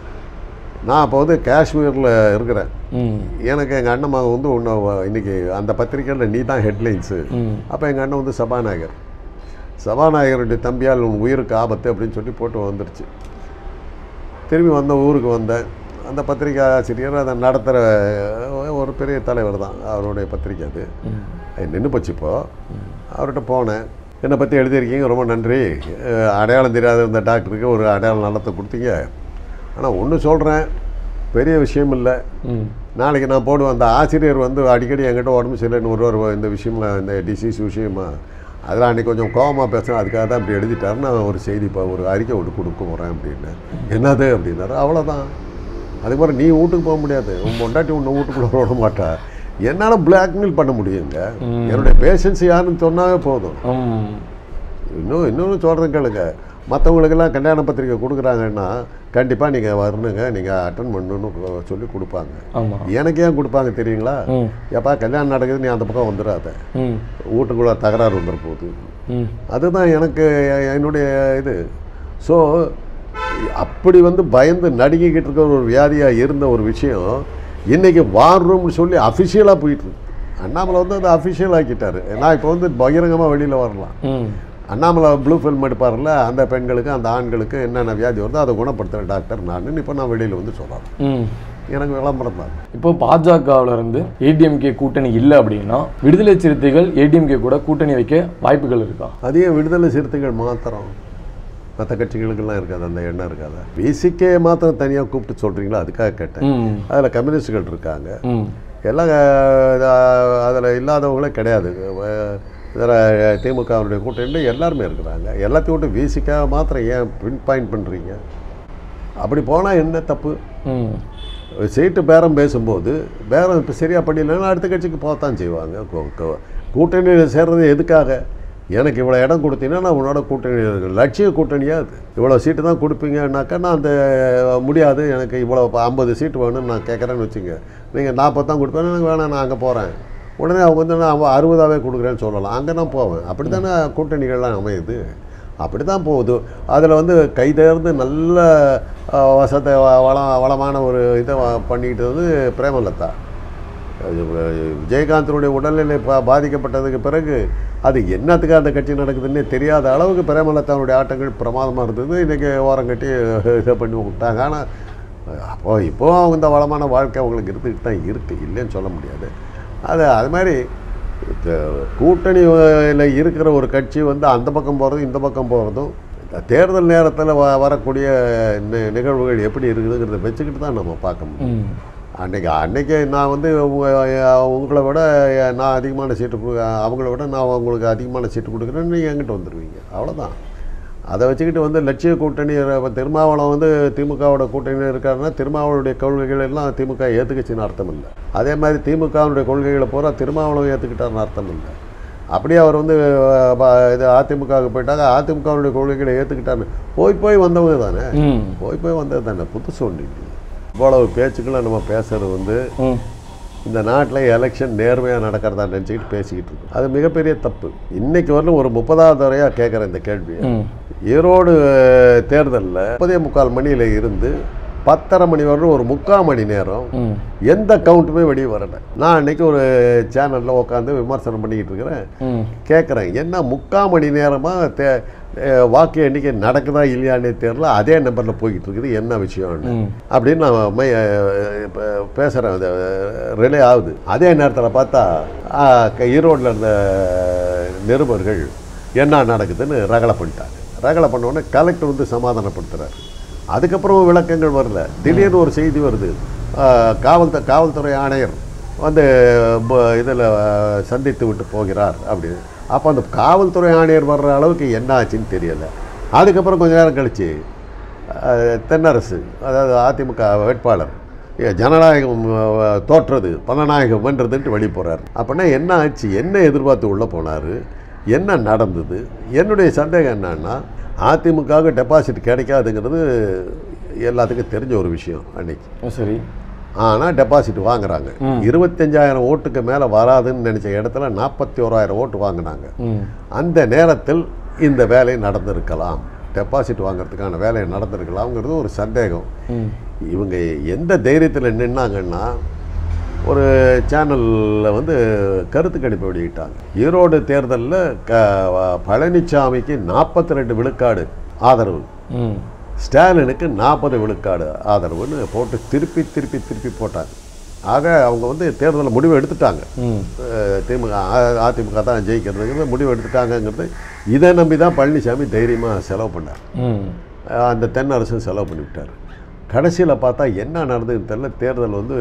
நான் அப்போ வந்து காஷ்மீரில் இருக்கிறேன் ம் எனக்கு எங்கள் அண்ணன் மகன் வந்து ஒன்று இன்னைக்கு அந்த பத்திரிக்கையில் நீ தான் ஹெட்லைன்ஸு ம் அப்போ எங்கள் அண்ணன் வந்து சபாநாயகர் சபாநாயகருடைய தம்பியால் உன் உயிருக்கு ஆபத்து அப்படின்னு சொல்லி போட்டு வந்துருச்சு திரும்பி வந்த ஊருக்கு வந்தேன் அந்த பத்திரிக்கை ஆசிரியர் அதை நடத்துகிற ஒரு பெரிய தலைவர் தான் அவருடைய பத்திரிக்கை அது அது நின்று போச்சு இப்போ அவர்கிட்ட போனேன் என்னை பற்றி எழுதியிருக்கீங்க ரொம்ப நன்றி அஹ் அடையாளம் தெரியாத இந்த டாக்டருக்கு ஒரு அடையாளம் நலத்தை கொடுத்தீங்க ஆனால் ஒன்று சொல்கிறேன் பெரிய விஷயம் இல்லை ம் நாளைக்கு நான் போடுவேன் அந்த ஆசிரியர் வந்து அடிக்கடி என்கிட்ட உடம்பு சரியில்லைன்னு ஒருவர் இந்த விஷயமா இந்த டிசீஸ் விஷயமா அதில் அன்றைக்கி கொஞ்சம் கோவமாக பேசுகிறேன் அதுக்காக தான் இப்படி எழுதிட்டாரு நான் ஒரு செய்தி இப்போ ஒரு அறிக்கை விட்டு கொடுக்க போகிறேன் அப்படின்னு என்னது அப்படின்னாரு அவ்வளோதான் அதுக்கு பிறகு நீ வீட்டுக்கு போக முடியாது உன் பொண்டாட்டி உன்னை வீட்டுக்குள்ளே விட மாட்டா என்னால் பிளாக்மெயில் பண்ண முடியுங்க என்னுடைய பேஷன்ஸ் யாருன்னு சொன்னாவே போதும் ம் இன்னும் இன்னொன்று சொல்கிறேன் கேளுங்க மற்றவங்களுக்கெல்லாம் கல்யாண பத்திரிக்கை கொடுக்குறாங்கன்னா கண்டிப்பாக நீங்கள் வரணுங்க நீங்கள் அட்டன் பண்ணணும்னு கொ- சொல்லி கொடுப்பாங்க ஆமா எனக்கு ஏன் கொடுப்பாங்க தெரியுங்களா ம் எப்பா கல்யாணம் நடக்குது நீ அந்த பக்கம் வந்துடாத ம் வீட்டுக்குள்ளே தகராறு வந்துட போகுது ம் அதுதான் எனக்கு எ- என்னுடைய இது ஸோ அப்படி வந்து பயந்து நடுங்கிக்கிட்டு இருக்கிற ஒரு வியாதியாக இருந்த ஒரு விஷயம் இன்றைக்கி வார் ரூம்னு சொல்லி அஃபிஷியலாக போயிட்டுருக்கு அண்ணாமலை வந்து அதை அஃபிஷியல் ஆக்கிட்டாரு நான் இப்போ வந்து பகிரங்கமாக வெளியில் வரலாம் ம் அண்ணாமலை ப்ளூ ஃபில்ம் எடுப்பார்ல அந்த பெண்களுக்கு அந்த ஆண்களுக்கு என்னென்ன வியாதி வருதோ அதை குணப்படுத்துகிற டாக்டர் நான் இப்போ நான் வெளியில் வந்து சொல்லலாம் ம் எனக்கு விளம்பரம் தான் இப்போ பாஜகவில் இருந்து ஏடிஎம்கே கூட்டணி இல்லை அப்படின்னா விடுதலை சிறுத்தைகள் ஏடிஎம்கே கூட கூட்டணி வைக்க வாய்ப்புகள் இருக்கா அதே விடுதலை சிறுத்தைகள் மாத்திரம் மற்ற கட்சிகளுக்கெல்லாம் இருக்காது அந்த எண்ணம் இருக்காது விசிக்கே மாத்திரம் தனியாக கூப்பிட்டு சொல்கிறீங்களா அதுக்காக கேட்டேன் ம் அதில் கம்யூனிஸ்டுகள் இருக்காங்க ம் எல்லாம் அதில் இல்லாதவங்களே கிடையாது இதில் திமுகவுடைய கூட்டணி எல்லாருமே இருக்கிறாங்க எல்லாத்தையும் விட்டு விசிக்காக மாத்திரம் ஏன் பின் பாயிண்ட் பண்ணுறீங்க அப்படி போனால் என்ன தப்பு ம் சீட்டு பேரம் பேசும்போது பேரம் இப்போ சரியாக பண்ணிடலன்னா அடுத்த கட்சிக்கு போகத்தான் செய்வாங்க கூ- கூ- கூட்டணியில் சேர்றது எதுக்காக எனக்கு இவ்வளோ இடம் கொடுத்தீங்கன்னா நான் உன்னோட கூட்டணி லட்சிய கூட்டணியாக அது இவ்வளோ சீட்டு தான் கொடுப்பீங்கன்னாக்கா நான் அந்த முடியாது எனக்கு இவ்வளோ ஐம்பது சீட்டு வேணும்னு நான் கேட்குறேன்னு வச்சுங்க நீங்கள் நாற்பது தான் கொடுப்பேன் எனக்கு வேணாம் நான் அங்கே போகிறேன் உடனே அவங்க வந்து நான் அவ- அறுபதாவே கொடுக்குறேன்னு சொல்லலாம் அங்கே நான் போவேன் அப்படி தானே கூட்டணிகள்லாம் அமையுது அப்படி தான் போகுது அதில் வந்து கைதேர்ந்து நல்ல அஹ், வசத்தை வ- வளம் வளமான ஒரு இதை வ- பண்ணிக்கிட்டு வந்து பிரேமலதா அது வ- விஜயகாந்தனுடைய உடல்நிலை பா பாதிக்கப்பட்டதுக்கு பிறகு அது என்னத்துக்கு அந்த கட்சி நடக்குதுன்னே தெரியாத அளவுக்கு பிரேமலதாவுடைய ஆட்டங்கள் பிரமாதமாக இருந்தது இன்றைக்கி ஓரம் கட்டி இதை பண்ணி விட்டாங்க ஆனால் அப்போ இப்போ அவங்க இந்த வளமான வாழ்க்கை அவங்களுக்கு இருந்துக்கிட்டு தான் இருக்குது இல்லைன்னு சொல்ல முடியாது அது அது மாதிரி கூட்டணியில் இருக்கிற ஒரு கட்சி வந்து அந்த பக்கம் போகிறதும் இந்த பக்கம் போகிறதும் தேர்தல் நேரத்தில் வ வரக்கூடிய நி- நிகழ்வுகள் எப்படி இருக்குதுங்கிறத வச்சுக்கிட்டு தான் நம்ம பார்க்க முடியும் ம் அன்னைக்கு அன்னைக்கு நான் வந்து உங்க- உங்களை விட நான் அதிகமான சீட்டு கொடு அவங்கள விட நான் உங்களுக்கு அதிகமான சீட்டு கொடுக்குறேன்னு நீங்கள் என்கிட்ட வந்துடுவீங்க அவ்வளோதான் அதை வச்சுக்கிட்டு வந்து லட்சிய கூட்டணி இப்ப திருமாவளம் வந்து திமுகவோட கூட்டணியில் இருக்காருன்னா திருமாவளுடைய கொள்கைகள் எல்லாம் திமுக ஏற்றுக்குச்சின்னு அர்த்தம் இல்லை அதே மாதிரி திமுகவுடைய கொள்கைகளை பூரா திருமாவளம் ஏற்றுக்கிட்டாருன்னு அர்த்தம் இல்லை அப்படியே அவர் வந்து அஹ், ப- இது அதிமுகவுக்கு போயிட்டாங்க அதிமுகவுடைய கொள்கைகளை ஏற்றுக்கிட்டாருன்னு போய் போய் வந்தவங்க தானே ம் போய் போய் வந்தது தானே புதுசு ஒன்று இல்லை. இவ்வளவு பேச்சுக்களை நம்ம பேசுறது வந்து ம் இந்த நாட்டில் எலெக்ஷன் நேர்மையாக நடக்கிறதா நினச்சிக்கிட்டு பேசிக்கிட்டு இருக்கோம் அது மிகப்பெரிய தப்பு இன்னைக்கு வரலும் ஒரு முப்பதாவது வரையாக கேட்குறேன் இந்த கேள்வியை ம் ஈரோடு தேர்தலில் முப்பதே முக்கால் மணியில் இருந்து பத்தரை மணி வரலும் ஒரு முக்கால் மணி நேரம் ம் எந்த கவுண்ட்டுமே வெளியே வரலை நான் அன்னைக்கு ஒரு சேனலில் உட்காந்து விமர்சனம் பண்ணிக்கிட்டு இருக்கிறேன் ம் கேட்குறேன் என்ன முக்கால் மணி நேரமாக தே அஹ் வாக்கு எண்ணிக்கை நடக்குதா இல்லையானே தெரியல அதே நம்பரில் போய்கிட்டு இருக்குது என்ன விஷயம்னு ம் அப்படின்னு நான் மை இப்போ பேசுகிறேன் அது ரிலே ஆகுது அதே நேரத்தில் பார்த்தா ஆ, க- ஈரோட்டில் இருந்த நிருபர்கள் என்ன நடக்குதுன்னு ரகலை பண்ணிட்டாங்க ரகலை பண்ண உடனே கலெக்டர் வந்து சமாதானப்படுத்துகிறார் அதுக்கப்புறம் விளக்கங்கள் வரல திடீர்னு ஒரு செய்தி வருது ஆ, காவல்த காவல்துறை ஆணையர் வந்து இதில் சந்தித்து விட்டு போகிறார் அப்படின்னு அப்போ அந்த காவல்துறை ஆணையர் வர்ற அளவுக்கு என்ன ஆச்சுன்னு தெரியலை அதுக்கப்புறம் கொஞ்ச நேரம் கழிச்சு அஹ், தென்னரசு அதாவது அதிமுக வேட்பாளர் ஏ, ஜனநாயகம் அஹ், தோற்றது பணநாயகம் வென்றதுன்ட்டு வெளியே போகிறார் அப்படின்னா என்ன ஆச்சு என்ன எதிர்பார்த்து உள்ளே போனார் என்ன நடந்தது என்னுடைய சந்தேகம் என்னன்னா அதிமுகவுக்கு டெபாசிட் கிடைக்காதுங்கிறது எல்லாத்துக்கும் தெரிஞ்ச ஒரு விஷயம் அன்னைக்கு சரி ஆனால் டெபாசிட் வாங்குறாங்க இருபத்தஞ்சாயிரம் ஓட்டுக்கு மேலே வராதுன்னு நினச்ச இடத்துல நாற்பத்தி ஓராயிரம் ஓட்டு வாங்கினாங்க ம் அந்த நேரத்தில் இந்த வேலை நடந்திருக்கலாம் டெபாசிட் வாங்குறதுக்கான வேலை நடந்திருக்கலாம்ங்கிறது ஒரு சந்தேகம் ம் இவங்க எந்த தைரியத்தில் நின்னாங்கன்னா ஒரு சேனலில் வந்து கருத்து கணிப்பு வெளியிட்டாங்க ஈரோடு தேர்தலில் க பழனிசாமிக்கு நாற்பத்தி ரெண்டு விழுக்காடு ஆதரவு ம் ஸ்டாலினுக்கு நாற்பது விழுக்காடு ஆதரவுன்னு போட்டு திருப்பி திருப்பி திருப்பி போட்டாங்க ஆக அவங்க வந்து தேர்தலில் முடிவு எடுத்துட்டாங்க ம் அஹ் திமுக அ- அதிமுக தான் ஜெயிக்கிறதுங்கிறது முடிவு எடுத்துட்டாங்கங்கிறது இதை நம்பி தான் பழனிசாமி தைரியமாக செலவு பண்ணார் ம் அஹ் அந்த தென்னரசும் செலவு பண்ணிவிட்டார் கடைசியில் பார்த்தா என்ன நடந்ததுன்னு தெரியல தேர்தல் வந்து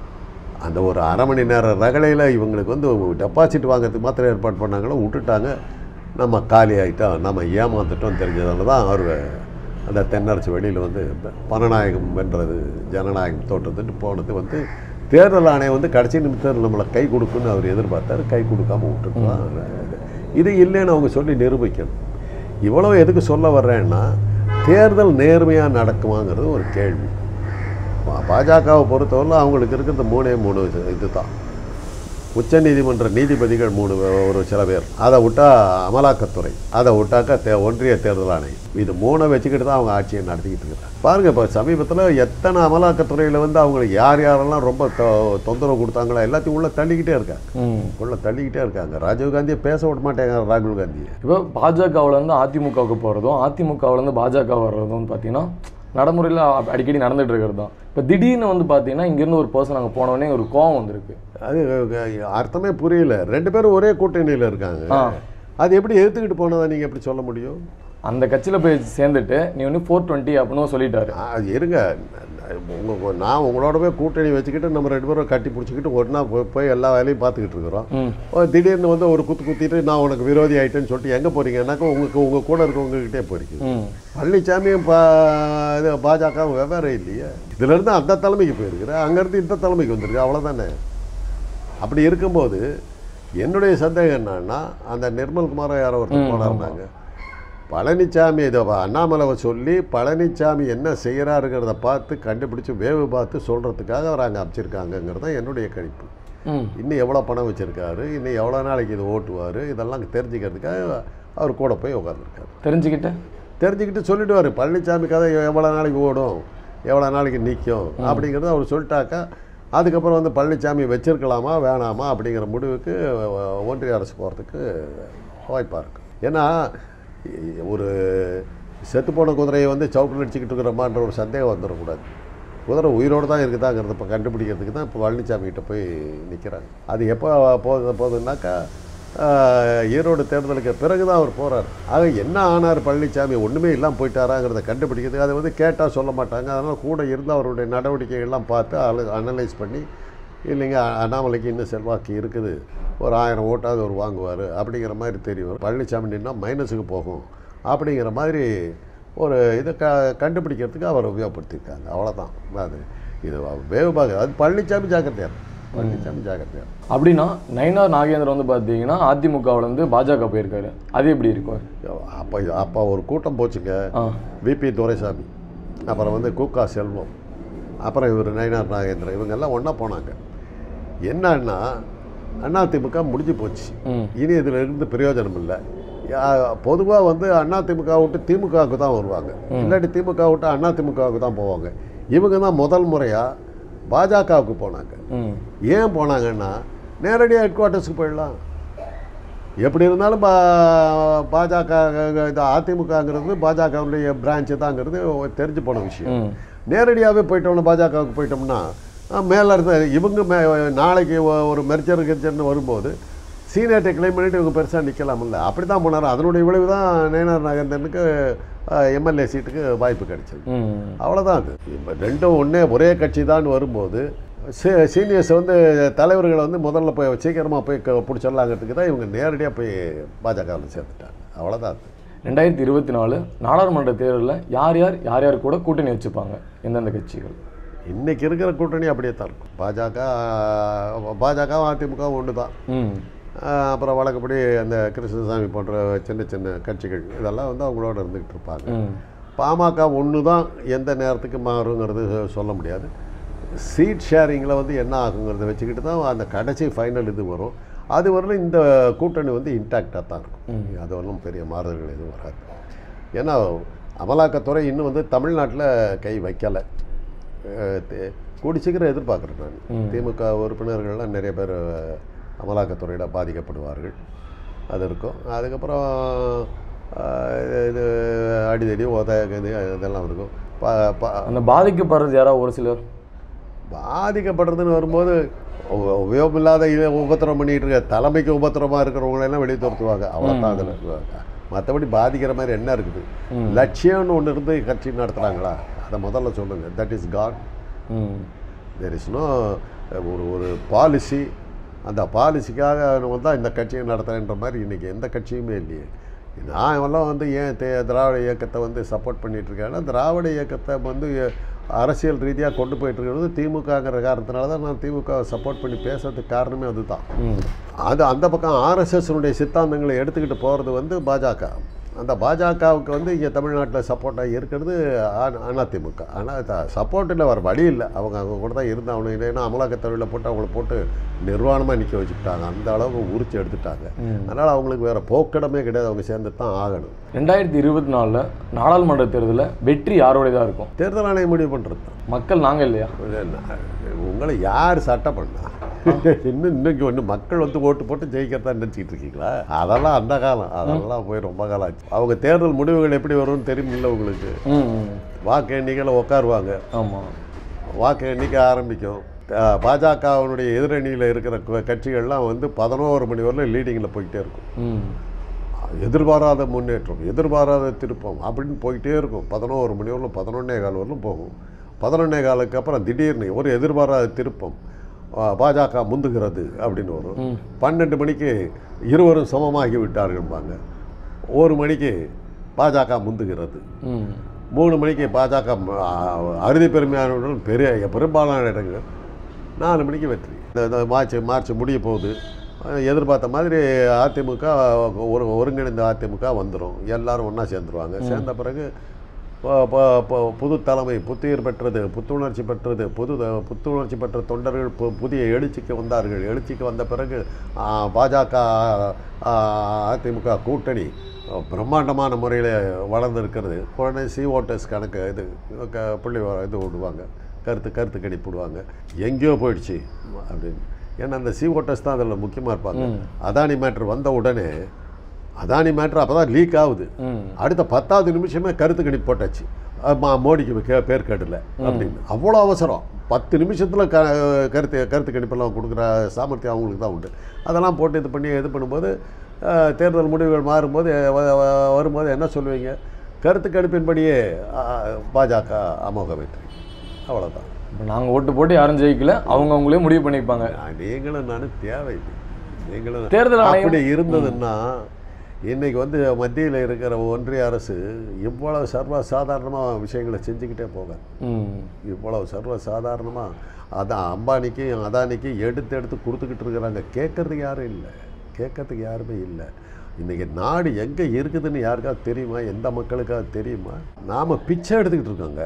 அந்த ஒரு அரை மணி நேரம் ரகலையில் இவங்களுக்கு வந்து டெபாசிட் வாங்குறதுக்கு மாத்திரம் ஏற்பாடு பண்ணாங்களோ விட்டுட்டாங்க நம்ம காலி ஆகிட்டோம் நம்ம ஏமாந்துட்டோம் தெரிஞ்சதால தான் அவர் அந்த தென்னரசு வெளியில் வந்து பணநாயகம் வென்றது ஜனநாயகம் தோற்றதுன்னு போனது வந்து தேர்தல் ஆணையம் வந்து கடைசி நிமிஷத்தில் நம்மளை கை கொடுக்குன்னு அவர் எதிர்பார்த்தாரு கை கொடுக்காம விட்டுருக்கலாம் இது இல்லைன்னு அவங்க சொல்லி நிரூபிக்கணும் இவ்வளோ எதுக்கு சொல்ல வர்றேன்னா தேர்தல் நேர்மையாக நடக்குமாங்கிறது ஒரு கேள்வி பா- பாஜகவை பொறுத்தவரை அவங்களுக்கு இருக்கிறது மூணே மூணு இது தான் உச்சநீதிமன்ற நீதிபதிகள் மூணு பே- ஒரு சில பேர் அதை விட்டா அமலாக்கத்துறை அதை விட்டாக்கா தே ஒன்றிய தேர்தல் ஆணையம் இது மூணை வச்சுக்கிட்டு தான் அவங்க ஆட்சியை நடத்திக்கிட்டு இருக்கிறாங்க பாருங்கள் இப்போ சமீபத்தில் எத்தனை அமலாக்கத்துறையில் வந்து அவங்களுக்கு யார் யாரெல்லாம் ரொம்ப தொ- தொந்தரவு கொடுத்தாங்களோ எல்லாத்தையும் உள்ளே தள்ளிக்கிட்டே இருக்காங்க ம் உள்ளே தள்ளிக்கிட்டே இருக்காங்க ராஜீவ் காந்தியை பேச விட மாட்டேங்கிறாங்க ராகுல் காந்தியை இப்போ பாஜகவுல இருந்து அதிமுகவுக்கு போகிறதும் அதிமுகவுல இருந்து பாஜக வர்றதும் பார்த்தீங்கன்னா நடைமுறையில் அடிக்கடி நடந்துட்டு இருக்கிறது தான் இப்போ திடீர்னு வந்து பார்த்தீங்கன்னா இங்கேருந்து ஒரு பர்சன் அங்கே போனவொடனே ஒரு கோவம் வந்திருக்கு அது அஹ், அர்த்தமே புரியல ரெண்டு பேரும் ஒரே கூட்டணியில் இருக்காங்க ஆ. அது எப்படி எடுத்துக்கிட்டு போனதை நீங்கள் எப்படி சொல்ல முடியும் அந்த கட்சியில் போய் சேர்ந்துட்டு நீ வந்து ஃபோர் டுவெண்ட்டி அப்படின்னு சொல்லிட்டாரு ஆ, அது இருங்க உங்க நான் உங்களோட போய் கூட்டணி வச்சுக்கிட்டு நம்ம ரெண்டு பேரும் கட்டி பிடிச்சிக்கிட்டு ஒன்றா போய் போய் எல்லா வேலையும் பார்த்துக்கிட்டு இருக்கிறோம் ம் ஓ, திடீர்னு வந்து ஒரு குத்து குத்திட்டு நான் உனக்கு விரோதி ஆயிட்டேன்னு சொல்லிட்டு எங்கே போறீங்கன்னாக்கா உங்களுக்கு உங்கள் கூட இருக்கவங்ககிட்டே போறீங்க ம் பழனிசாமியும் பா இது பாஜக வெவ்வேறு இல்லையே இதுலேருந்து அந்த தலைமைக்கு போயிருக்கிறேன் அங்கேருந்து இந்த தலைமைக்கு வந்திருக்கு அவ்வளோதானே அப்படி இருக்கும்போது என்னுடைய சந்தேகம் என்னன்னா அந்த நிர்மல்குமாரை யாரோ ஒருத்தர் போனாருனாங்க பழனிசாமி இதை அண்ணாமலை சொல்லி பழனிசாமி என்ன செய்கிறாருங்கிறத பார்த்து கண்டுபிடிச்சு வேவு பார்த்து சொல்கிறதுக்காக அவர் அங்கே அமைச்சிருக்காங்கங்கிறது தான் என்னுடைய கணிப்பு ம் இன்னும் எவ்வளோ பணம் வச்சுருக்காரு இன்னும் எவ்வளோ நாளைக்கு இது ஓட்டுவார் இதெல்லாம் தெரிஞ்சுக்கிறதுக்காக அவர் கூட போய் உட்காந்துருக்காரு தெரிஞ்சுக்கிட்டு தெரிஞ்சுக்கிட்டு சொல்லிடுவார் பழனிசாமி கதை எவ்வளோ நாளைக்கு ஓடும் எவ்வளோ நாளைக்கு நிற்கும் அப்படிங்கிறத அவர் சொல்லிட்டாக்கா அதுக்கப்புறம் வந்து பழனிசாமி வச்சிருக்கலாமா வேணாமா அப்படிங்கிற முடிவுக்கு அஹ், ஒன்றிய அரசு போகிறதுக்கு வாய்ப்பாக இருக்கும் ஏன்னா இ- ஒரு செத்துப்போன குதிரையை வந்து சவுக்கில் அடிச்சுக்கிட்டு இருக்கிறோமான்ற ஒரு சந்தேகம் வந்துடக்கூடாது குதிரை உயிரோடு தான் இருக்குதாங்கிறத இப்போ கண்டுபிடிக்கிறதுக்கு தான் இப்போ பழனிசாமி கிட்ட போய் நிற்கிறாங்க அது எப்போ போகுது போகுதுன்னாக்கா ஆஹ், ஈரோடு தேர்தலுக்கு பிறகு தான் அவர் போகிறார் ஆக என்ன ஆனார் பழனிசாமி ஒன்றுமே இல்லாமல் போயிட்டாராங்கிறத கண்டுபிடிக்கிறதுக்கு அதை வந்து கேட்டால் சொல்ல மாட்டாங்க அதனால் கூட இருந்து அவருடைய நடவடிக்கைகள்லாம் பார்த்து அனலைஸ் பண்ணி இல்லைங்க அ- அண்ணாமலைக்கு இன்னும் செல்வாக்கு இருக்குது ஒரு ஆயிரம் ஓட்டாவது அவர் வாங்குவார் அப்படிங்கிற மாதிரி தெரியும் பழனிசாமி நின்னா மைனஸுக்கு போகும் அப்படிங்கிற மாதிரி ஒரு இதை க கண்டுபிடிக்கிறதுக்கு அவர் உபயோகப்படுத்தியிருக்காங்க அவ்வளோதான் அது இது வேவு பார்க்க அது பழனிசாமி ஜாக்கிரதையார் பழனிசாமி ஜாக்கிரதையார் அப்படின்னா நயினார் நாகேந்திரன் வந்து பார்த்தீங்கன்னா அதிமுகவுல இருந்து பாஜக போயிருக்காரு அது எப்படி இருக்கும் அப்போ அப்போ ஒரு கூட்டம் போச்சுங்க ஆ விபி துரைசாமி அப்புறம் வந்து கூக்கா செல்வம் அப்புறம் இவர் நயினார் நாகேந்திரன் இவங்கெல்லாம் ஒன்றா போனாங்க என்னன்னா அதிமுக முடிஞ்சு போச்சு ம் இனி இதில் இருந்து பிரயோஜனம் இல்லை பொதுவாக வந்து அதிமுக விட்டு திமுகவுக்கு தான் வருவாங்க இல்லாட்டி திமுக விட்டு அதிமுகவுக்கு தான் போவாங்க இவங்க தான் முதல் முறையாக பாஜகவுக்கு போனாங்க ம் ஏன் போனாங்கன்னா நேரடியாக ஹெட் குவார்ட்டர்ஸுக்கு போயிடலாம் எப்படி இருந்தாலும் பா பாஜக இது அதிமுகங்கிறது பாஜகவுடைய பிரான்ச்சு தாங்கிறது தெரிஞ்சு போன விஷயம் ம் நேரடியாகவே போயிட்டோம்னா பாஜகவுக்கு போயிட்டோம்னா அஹ், மேல இருந்த இவங்க மே நாளைக்கு ஒ- ஒரு மெர்ஜர் கிர்ஜர்னு வரும்போது சீனியர்ட்டை கிளைம் பண்ணிட்டு இவங்க பெருசாக நிற்கலாம்ல அப்படி தான் போனார் அதனுடைய விளைவு தான் நேனார் நாகேந்திரனுக்கு எம்எல்ஏ சீட்டுக்கு வாய்ப்பு கிடைச்சது ம் அவ்வளோதான் அது இப்போ ரெண்டும் ஒன்றே ஒரே கட்சி தான் வரும்போது சீ- சீனியர்ஸ் வந்து தலைவர்களை வந்து முதல்ல போய் சீக்கிரமாக போய் க- பிடிச்சிடலாங்கிறதுக்கு தான் இவங்க நேரடியாக போய் பாஜகவில் சேர்த்துட்டாங்க அவ்வளோதான் அது ரெண்டாயிரத்தி இருபத்தி நாலு நாடாளுமன்ற தேர்தலில் யார் யார் யார் யார் கூட கூட்டணி வச்சுப்பாங்க எந்தெந்த கட்சிகள் இன்னைக்கு இருக்கிற கூட்டணி அப்படியே தான் இருக்கும் பாஜக பாஜக அதிமுக ஒன்று தான் ம் ஆஹ் அப்புறம் வழக்கப்படி அந்த கிருஷ்ணசாமி போன்ற சின்ன சின்ன கட்சிகள் இதெல்லாம் வந்து அவங்களோட இருந்துக்கிட்டு இருப்பாங்க ம் பாமக ஒன்று தான் எந்த நேரத்துக்கு மாறுங்கிறது சொல்ல முடியாது சீட் ஷேரிங்கில் வந்து என்ன ஆகுங்கிறத வச்சுக்கிட்டு தான் அந்த கடைசி ஃபைனல் இது வரும் அது வரலும் இந்த கூட்டணி வந்து இன்டாக்டாக தான் இருக்கும் அது வரலும் பெரிய மாறுதல்கள் எதுவும் வராது ஏன்னா அமலாக்கத்துறை இன்னும் வந்து தமிழ்நாட்டில் கை வைக்கலை அஹ் தே- கூடி சீக்கிரம் எதிர்பார்க்குறேன் நான் திமுக உறுப்பினர்கள்லாம் நிறைய பேர் அமலாக்கத்துறையிட பாதிக்கப்படுவார்கள் அது இருக்கும் அதுக்கப்புறம் ஆஹ் இது அடிதடி உத இது இதெல்லாம் இருக்கும் ப ப அந்த பாதிக்கப்படுறது யாரா ஒரு சிலர் பாதிக்கப்படுறதுன்னு வரும்போது உ- உபயோகம் இல்லாத இ- உபத்திரம் பண்ணிட்டு இருக்க தலைமைக்கு உபத்திரமாக இருக்கிறவங்களெல்லாம் வெளியே துரத்துவாங்க அவ்வளோதான் அதில் மற்றபடி பாதிக்கிற மாதிரி என்ன இருக்குது லட்சியம்னு ஒன்று இருந்து கட்சி நடத்துகிறாங்களா அதை முதல்ல சொல்லுங்கள் that is God hmm there is no ஒரு ஒரு பாலிசி அந்த பாலிசிக்காக நம்ம தான் இந்த கட்சியை நடத்துகிறேன்ற மாதிரி இன்றைக்கி எந்த கட்சியுமே இல்லையே நான் எல்லாம் வந்து ஏன் தே திராவிட இயக்கத்தை வந்து சப்போர்ட் பண்ணிட்டு இருக்கேன்னா திராவிட இயக்கத்தை வந்து அரசியல் ரீதியாக கொண்டு போயிட்டு இருக்கிறது திமுகங்கிற காரணத்தினால தான் நான் திமுக சப்போர்ட் பண்ணி பேசுறதுக்கு காரணமே அதுதான் ம் அது அந்த பக்கம் ஆர்எஸ்எஸ்னுடைய சித்தாந்தங்களை எடுத்துக்கிட்டு போகிறது வந்து பாஜக அந்த பாஜகவுக்கு வந்து இங்கே தமிழ்நாட்டில் சப்போர்ட்டாக இருக்கிறது அ- அதிமுக ஆனால் சப்போர்ட் இல்லை வர வழி இல்லை அவங்க அவங்க கூட தான் இருந்தாங்க இல்லைன்னா அமலாக்கத்துறையில் போட்டு அவங்கள போட்டு நிர்வாணமாக நிற்க வச்சுக்கிட்டாங்க அந்த அளவுக்கு உரிச்சு எடுத்துட்டாங்க அதனால் அவங்களுக்கு வேறு போக்கிடமே கிடையாது அவங்க சேர்ந்து தான் ஆகணும் ரெண்டாயிரத்தி இருபத்தி நாலில் நாடாளுமன்ற தேர்தலில் வெற்றி யாரோடையதாக இருக்கும் தேர்தல் ஆணையம் முடிவு பண்ணுறது தான் மக்கள் நாங்கள் இல்லையா உங்களை யார் சட்டம் பண்ணா இன்னும் இன்னைக்கு ஒன்று மக்கள் வந்து ஓட்டு போட்டு ஜெயிக்கிறதா நினச்சிக்கிட்டு இருக்கீங்களா அதெல்லாம் அந்த காலம் அதெல்லாம் போய் ரொம்ப காலம் ஆச்சு அவங்க தேர்தல் முடிவுகள் எப்படி வரும்னு தெரியுமில்ல உங்களுக்கு ம் ம். வாக்கு எண்ணிக்கையில் உட்காருவாங்க ஆமாம் வாக்கு எண்ணிக்கை ஆரம்பிக்கும் அஹ் பாஜகவினுடைய எதிரணியில் இருக்கிற க- கட்சிகள்லாம் வந்து பதினோரு மணி வரலும் லீடிங்கில் போய்கிட்டே இருக்கும் ம் எதிர்பாராத முன்னேற்றம் எதிர்பாராத திருப்பம் அப்படின்னு போயிட்டே இருக்கும் பதினோரு மணி வரலும் பதினொன்னே கால் வரலும் போகும் பதினொன்னே காலுக்கு அப்புறம் திடீர்னு ஒரு எதிர்பாராத திருப்பம் ஆ, பாஜக முந்துகிறது அப்படின்னு வரும் பன்னெண்டு மணிக்கு இருவரும் சமமாகி விட்டார்கள்பாங்க ஒரு மணிக்கு பாஜக முந்துகிறது ம் மூணு மணிக்கு பாஜக ம- ஆ, அறுதி பெருமையானவர்கள் பெரிய பெரும்பாலான இடங்கள் நாலு மணிக்கு வெற்றி இந்த இந்த மார்ச் மார்ச் முடிய போகுது அஹ் எதிர்பார்த்த மாதிரி அதிமுக ஒரு ஒருங்கிணைந்த அதிமுக வந்துடும் எல்லாரும் ஒன்றா சேர்ந்துருவாங்க சேர்ந்த பிறகு ப- ப- ப- புது தலைமை புத்துயிர் பெற்றது புத்துணர்ச்சி பெற்றது புது புத்துணர்ச்சி பெற்ற தொண்டர்கள் பு- புதிய எழுச்சிக்கு வந்தார்கள் எழுச்சிக்கு வந்த பிறகு ஆ, பாஜக ஆ, அதிமுக கூட்டணி பிரம்மாண்டமான முறையில் வளர்ந்துருக்கிறது உடனே சி ஓட்டர்ஸ் கணக்கு இது க- புள்ளி வ- இது விடுவாங்க கருத்து கருத்து கணிப்பு விடுவாங்க எங்கேயோ போயிடுச்சு அப்படின்னு ஏன்னா அந்த சி ஓட்டர்ஸ் தான் அதில் முக்கியமாக இருப்பாங்க அதானி மேட்ரு வந்த உடனே அதானி மேட்ரு அப்போ தான் லீக் ஆகுது ம் அடுத்த பத்தாவது நிமிஷமே கருத்து கணிப்பு போட்டாச்சு அம்மா மோடிக்கு கே- பேர் கேடல அப்படின்னு அவ்வளோ அவசரம் பத்து நிமிஷத்தில் க கருத்து கருத்து கணிப்பெல்லாம் கொடுக்குற சாமர்த்தியம் அவங்களுக்கு தான் உண்டு அதெல்லாம் போட்டு இது பண்ணி இது பண்ணும்போது அஹ், தேர்தல் முடிவுகள் மாறும்போது வ- வ- வரும்போது என்ன சொல்லுவீங்க கருத்து கணிப்பின்படியே அஹ், பாஜக அமோக வெற்றி அவ்வளோதான் இப்போ நாங்கள் ஓட்டு போட்டு யாரும் ஜெயிக்கல அவங்க அவங்களே முடிவு பண்ணிப்பாங்க நீங்களும் நானும் தேவையில்லை நீங்களும் தேர்தல் ஆணையம் அப்படி இருந்ததுன்னா இன்னைக்கு வந்து மத்தியில் இருக்கிற ஒன்றிய அரசு இவ்வளவு சர்வ சாதாரணமாக விஷயங்களை செஞ்சுக்கிட்டே போகாது ம் இவ்வளவு சர்வ சாதாரணமாக அதான் அம்பானிக்கு அதானிக்கு எடுத்து எடுத்து கொடுத்துக்கிட்டு இருக்கிறாங்க கேட்கறதுக்கு யாரும் இல்லை கேட்கறதுக்கு யாருமே இல்லை இன்றைக்கி நாடு எங்கே இருக்குதுன்னு யாருக்காவது தெரியுமா எந்த மக்களுக்காவது தெரியுமா நாம் பிச்சை எடுத்துக்கிட்டு இருக்கோங்க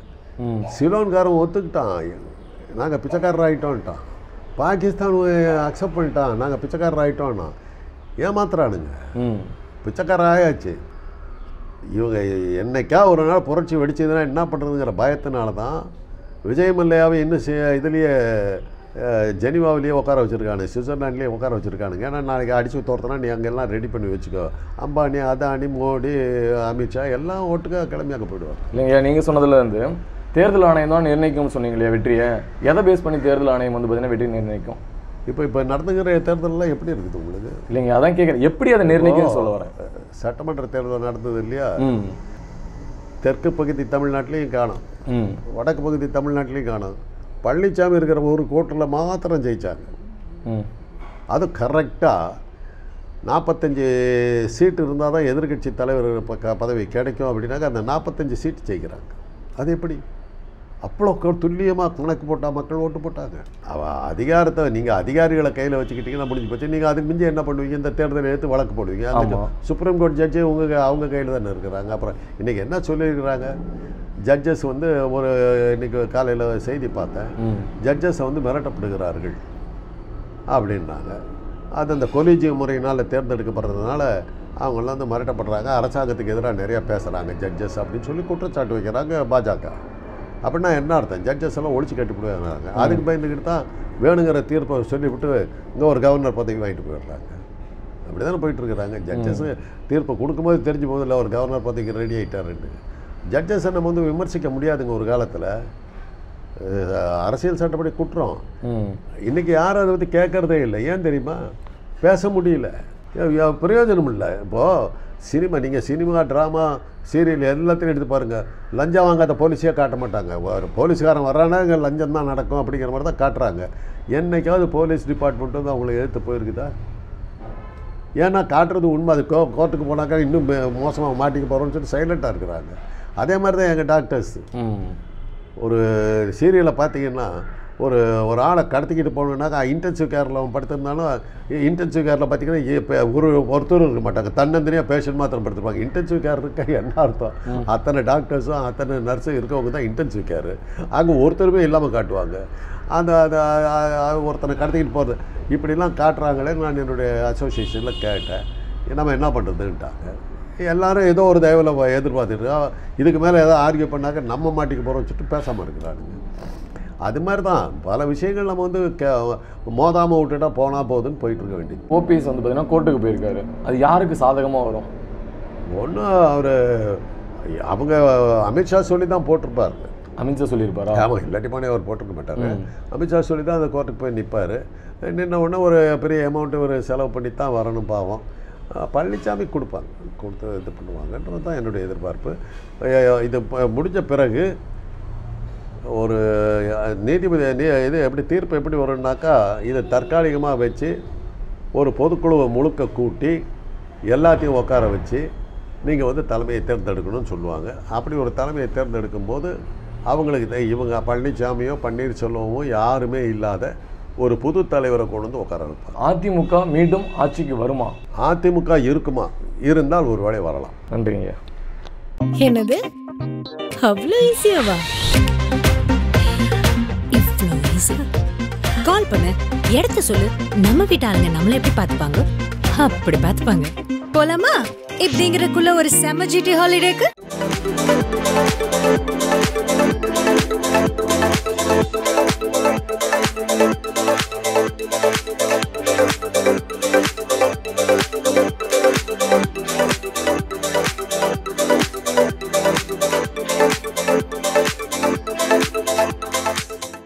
ம் சிலோன்காரன் ஒத்துக்கிட்டான் நாங்கள் பிச்சைக்காரர் ஆகிட்டோன்ட்டான் பாகிஸ்தான் அக்செப்ட் பண்ணிட்டான் நாங்கள் பிச்சைக்காரர் ஆகிட்டோன்னா ஏமாத்துறானுங்க ம் பிச்சைக்காரர் ஆயாச்சு இவங்க என்னைக்கா ஒரு நாள் புரட்சி வெடிச்சதுன்னா என்ன பண்ணுறதுங்கிற பயத்தினால தான் விஜய் மல்லையாவை இன்னும் சி- இதுலேயே அஹ், ஜெனீவாவிலேயே உட்கார வச்சுருக்கானு சுவிட்சர்லாண்ட்லேயே உட்கார வச்சுருக்கானுங்க ஏன்னா நாளைக்கு அடித்து தோர்த்தனா நீ அங்கெல்லாம் ரெடி பண்ணி வச்சுக்கோ அம்பானி அதானி மோடி அமித்ஷா எல்லாம் ஒட்டுக்கா கிளம்பி அங்கே போயிடுவாங்க இல்லைங்க நீங்கள் சொன்னதுல இருந்து தேர்தல் ஆணையம் தான் நிர்ணயிக்கும்னு சொன்னீங்க இல்லையா வெற்றியை எதை பேஸ் பண்ணி தேர்தல் ஆணையம் வந்து பார்த்தீங்கன்னா வெற்றி நிர்ணயிக்கும் இப்போ இப்போ நடந்துக்கிற தேர்தலெலாம் எப்படி இருக்குது உங்களுக்கு இல்லைங்க அதான் கேட்குறேன் எப்படி அதை நிர்ணயிக்கும்னு சொல்ல வரேன் சட்டமன்ற தேர்தல் நடந்தது இல்லையா ம் தெற்கு பகுதி தமிழ்நாட்டிலையும் காணும் ம் வடக்கு பகுதி தமிழ்நாட்டிலையும் காணும் பழனிசாமி இருக்கிற ஒரு கோட்டில் மாத்திரம் ஜெயிச்சாங்க ம் அது கரெக்டாக நாற்பத்தஞ்சு சீட்டு இருந்தால் தான் எதிர்க்கட்சி தலைவர் ப- க- பதவி கிடைக்கும் அப்படின்னாக்க அந்த நாற்பத்தஞ்சு சீட்டு ஜெயிக்கிறாங்க அது எப்படி அவ்வளோ துல்லியமாக கணக்கு போட்டால் மக்கள் ஓட்டு போட்டாங்க அவ அதிகாரத்தை நீங்கள் அதிகாரிகளை கையில் வச்சுக்கிட்டீங்கன்னா முடிஞ்சு போச்சு நீங்கள் அதுக்கு மிஞ்சி என்ன பண்ணுவீங்க இந்த தேர்தலை எடுத்து வழக்கு போடுவீங்க அந்த ஆமா. சுப்ரீம் கோர்ட் ஜட்ஜு உங்க அவங்க கையில் தானே இருக்கிறாங்க அப்புறம் இன்றைக்கி என்ன சொல்லியிருக்கிறாங்க ஜட்ஜஸ் வந்து ஒரு இன்னைக்கு காலையில் செய்தி பார்த்தேன் ம் ஜட்ஜஸை வந்து மிரட்டப்படுகிறார்கள் அப்படின்னாங்க அது அந்த கொலிஜிய முறையினால் தேர்ந்தெடுக்கப்படுறதுனால அவங்கெல்லாம் வந்து மிரட்டப்படுறாங்க அரசாங்கத்துக்கு எதிராக நிறையா பேசுகிறாங்க ஜட்ஜஸ் அப்படின்னு சொல்லி குற்றச்சாட்டு வைக்கிறாங்க பாஜக அப்படின்னா என்ன அர்த்தம் ஜட்ஜஸ் எல்லாம் ஒழிச்சு கட்டி போடுவாங்க அதுக்கு பயந்துக்கிட்டு தான் வேணுங்கிற தீர்ப்பை சொல்லிவிட்டு இங்கே ஒரு கவர்னர் பதவி வாங்கிட்டு போயிடுறாங்க அப்படி தானே போயிட்டு இருக்கிறாங்க ஜட்ஜஸ் தீர்ப்பை கொடுக்கும்போது தெரிஞ்சு போதில்ல ஒரு கவர்னர் பதவிக்கு ரெடி ஆகிட்டாருன்னு ஜட்ஜஸை நம்ம வந்து விமர்சிக்க முடியாதுங்க ஒரு காலத்தில் அரசியல் சட்டப்படி குற்றம் ம் இன்னைக்கு யாரும் அதை பற்றி கேட்கறதே இல்லை ஏன் தெரியுமா பேச முடியல ஏ- ஏ- பிரயோஜனம் இல்லை இப்போது சினிமா நீங்கள் சினிமா ட்ராமா சீரியல் எல்லாத்தையும் எடுத்து பாருங்கள் லஞ்சம் வாங்காத போலீஸே காட்ட மாட்டாங்க ஒரு போலீஸ்காரன் வர்றானா இங்கே லஞ்சம் தான் நடக்கும் அப்படிங்கிற மாதிரி தான் காட்டுறாங்க என்னைக்காவது போலீஸ் டிபார்ட்மெண்ட் வந்து அவங்கள எடுத்து போயிருக்குதா ஏன்னா காட்டுறது உண்மை அது கோ கோர்ட்டுக்கு போனாக்கா இன்னும் மோசமாக மாட்டிக்க போகிறோம்னு சொல்லி சைலண்ட்டாக இருக்கிறாங்க அதே மாதிரி தான் எங்கள் டாக்டர்ஸ் ம் ஒரு சீரியலை பார்த்தீங்கன்னா ஒரு ஒரு ஆளை கடத்திக்கிட்டு போகணுன்னாக்கா இன்டென்சிவ் கேரில் அவன் படுத்திருந்தாலும் இன்டென்சிவ் கேரில் பார்த்தீங்கன்னா இப்போ ஒரு ஒருத்தரும் இருக்க மாட்டாங்க தன்னந்தனியாக பேஷண்ட் மாத்திரம் படுத்திருப்பாங்க இன்டென்சிவ் கேர் இருக்க என்ன அர்த்தம் அத்தனை டாக்டர்ஸும் அத்தனை நர்ஸும் இருக்கவங்க தான் இன்டென்சிவ் கேரு அங்கே ஒருத்தருமே இல்லாமல் காட்டுவாங்க அந்த அந்த அ- அ- ஒருத்தனை கடத்திக்கிட்டு போகிறது இப்படிலாம் காட்டுறாங்களே நான் என்னுடைய அசோசியேஷனில் கேட்டேன் நம்ம என்ன பண்ணுறதுன்ட்டாங்க எல்லாரும் ஏதோ ஒரு தயவில் எதிர்பார்த்துட்டு "ஆ, இதுக்கு மேலே ஏதோ ஆர்கியூ பண்ணாக்க நம்ம மாட்டிக்க போகிறோம் சொல்லிட்டு பேசாமல் இருக்கிறானுங்க அது மாதிரி தான் பல விஷயங்கள் நம்ம வந்து கே மோதாமல் விட்டுட்டா போனால் போகுதுன்னு போயிட்டு இருக்க வேண்டியது ஓபிஎஸ் வந்து பார்த்தீங்கன்னா கோர்ட்டுக்கு போயிருக்காரு அது யாருக்கு சாதகமாக வரும் ஒன்றும் அவர் அவங்க அமித்ஷா சொல்லி தான் போட்டிருப்பாரு அமித்ஷா சொல்லியிருப்பாரா ஆமாம் இல்லாட்டி போனே அவர் போட்டிருக்க மாட்டார் அமித்ஷா சொல்லி தான் அந்த கோர்ட்டுக்கு போய் நிற்பார் நின்ன உடனே ஒரு பெரிய அமௌண்ட்டு ஒரு செலவு பண்ணி தான் வரணும் பாவம் அஹ் பழனிசாமி கொடுப்பாங்க கொடுத்து இது பண்ணுவாங்கன்றது தான் என்னுடைய எதிர்பார்ப்பு அஹ் இது ப- முடிஞ்ச பிறகு ஒரு அஹ், நீதிபதி நீ இது எப்படி தீர்ப்பு எப்படி வரும்னாக்கா இதை தற்காலிகமாக வச்சு ஒரு பொதுக்குழுவை முழுக்க கூட்டி எல்லாத்தையும் உட்கார வச்சு நீங்கள் வந்து தலைமையை தேர்ந்தெடுக்கணும்னு சொல்லுவாங்க அப்படி ஒரு தலைமையை தேர்ந்தெடுக்கும் போது அவங்களுக்கு தெ- இவங்க பழனிசாமியோ பன்னீர்செல்வமோ யாருமே இல்லாத ஒரு புது தலைவரை கொண்டு வந்து உட்கார வைப்பாங்க அதிமுக மீண்டும் ஆட்சிக்கு வருமா அதிமுக இருக்குமா இருந்தால் ஒரு வேளை வரலாம் நன்றிங்க என்னது அவ்வளோ ஈஸியாவா இவ்ளோ ஈஸி கால் பண்ணு இடத்த சொல்லு நம்ம வீட்டு ஆளுங்க நம்மள எப்படி பாத்துப்பாங்க அப்படி பாத்துப்பாங்க போலாமா இப்படிங்கிறக்குள்ள ஒரு செம ஜிடி ஹாலிடேக்கு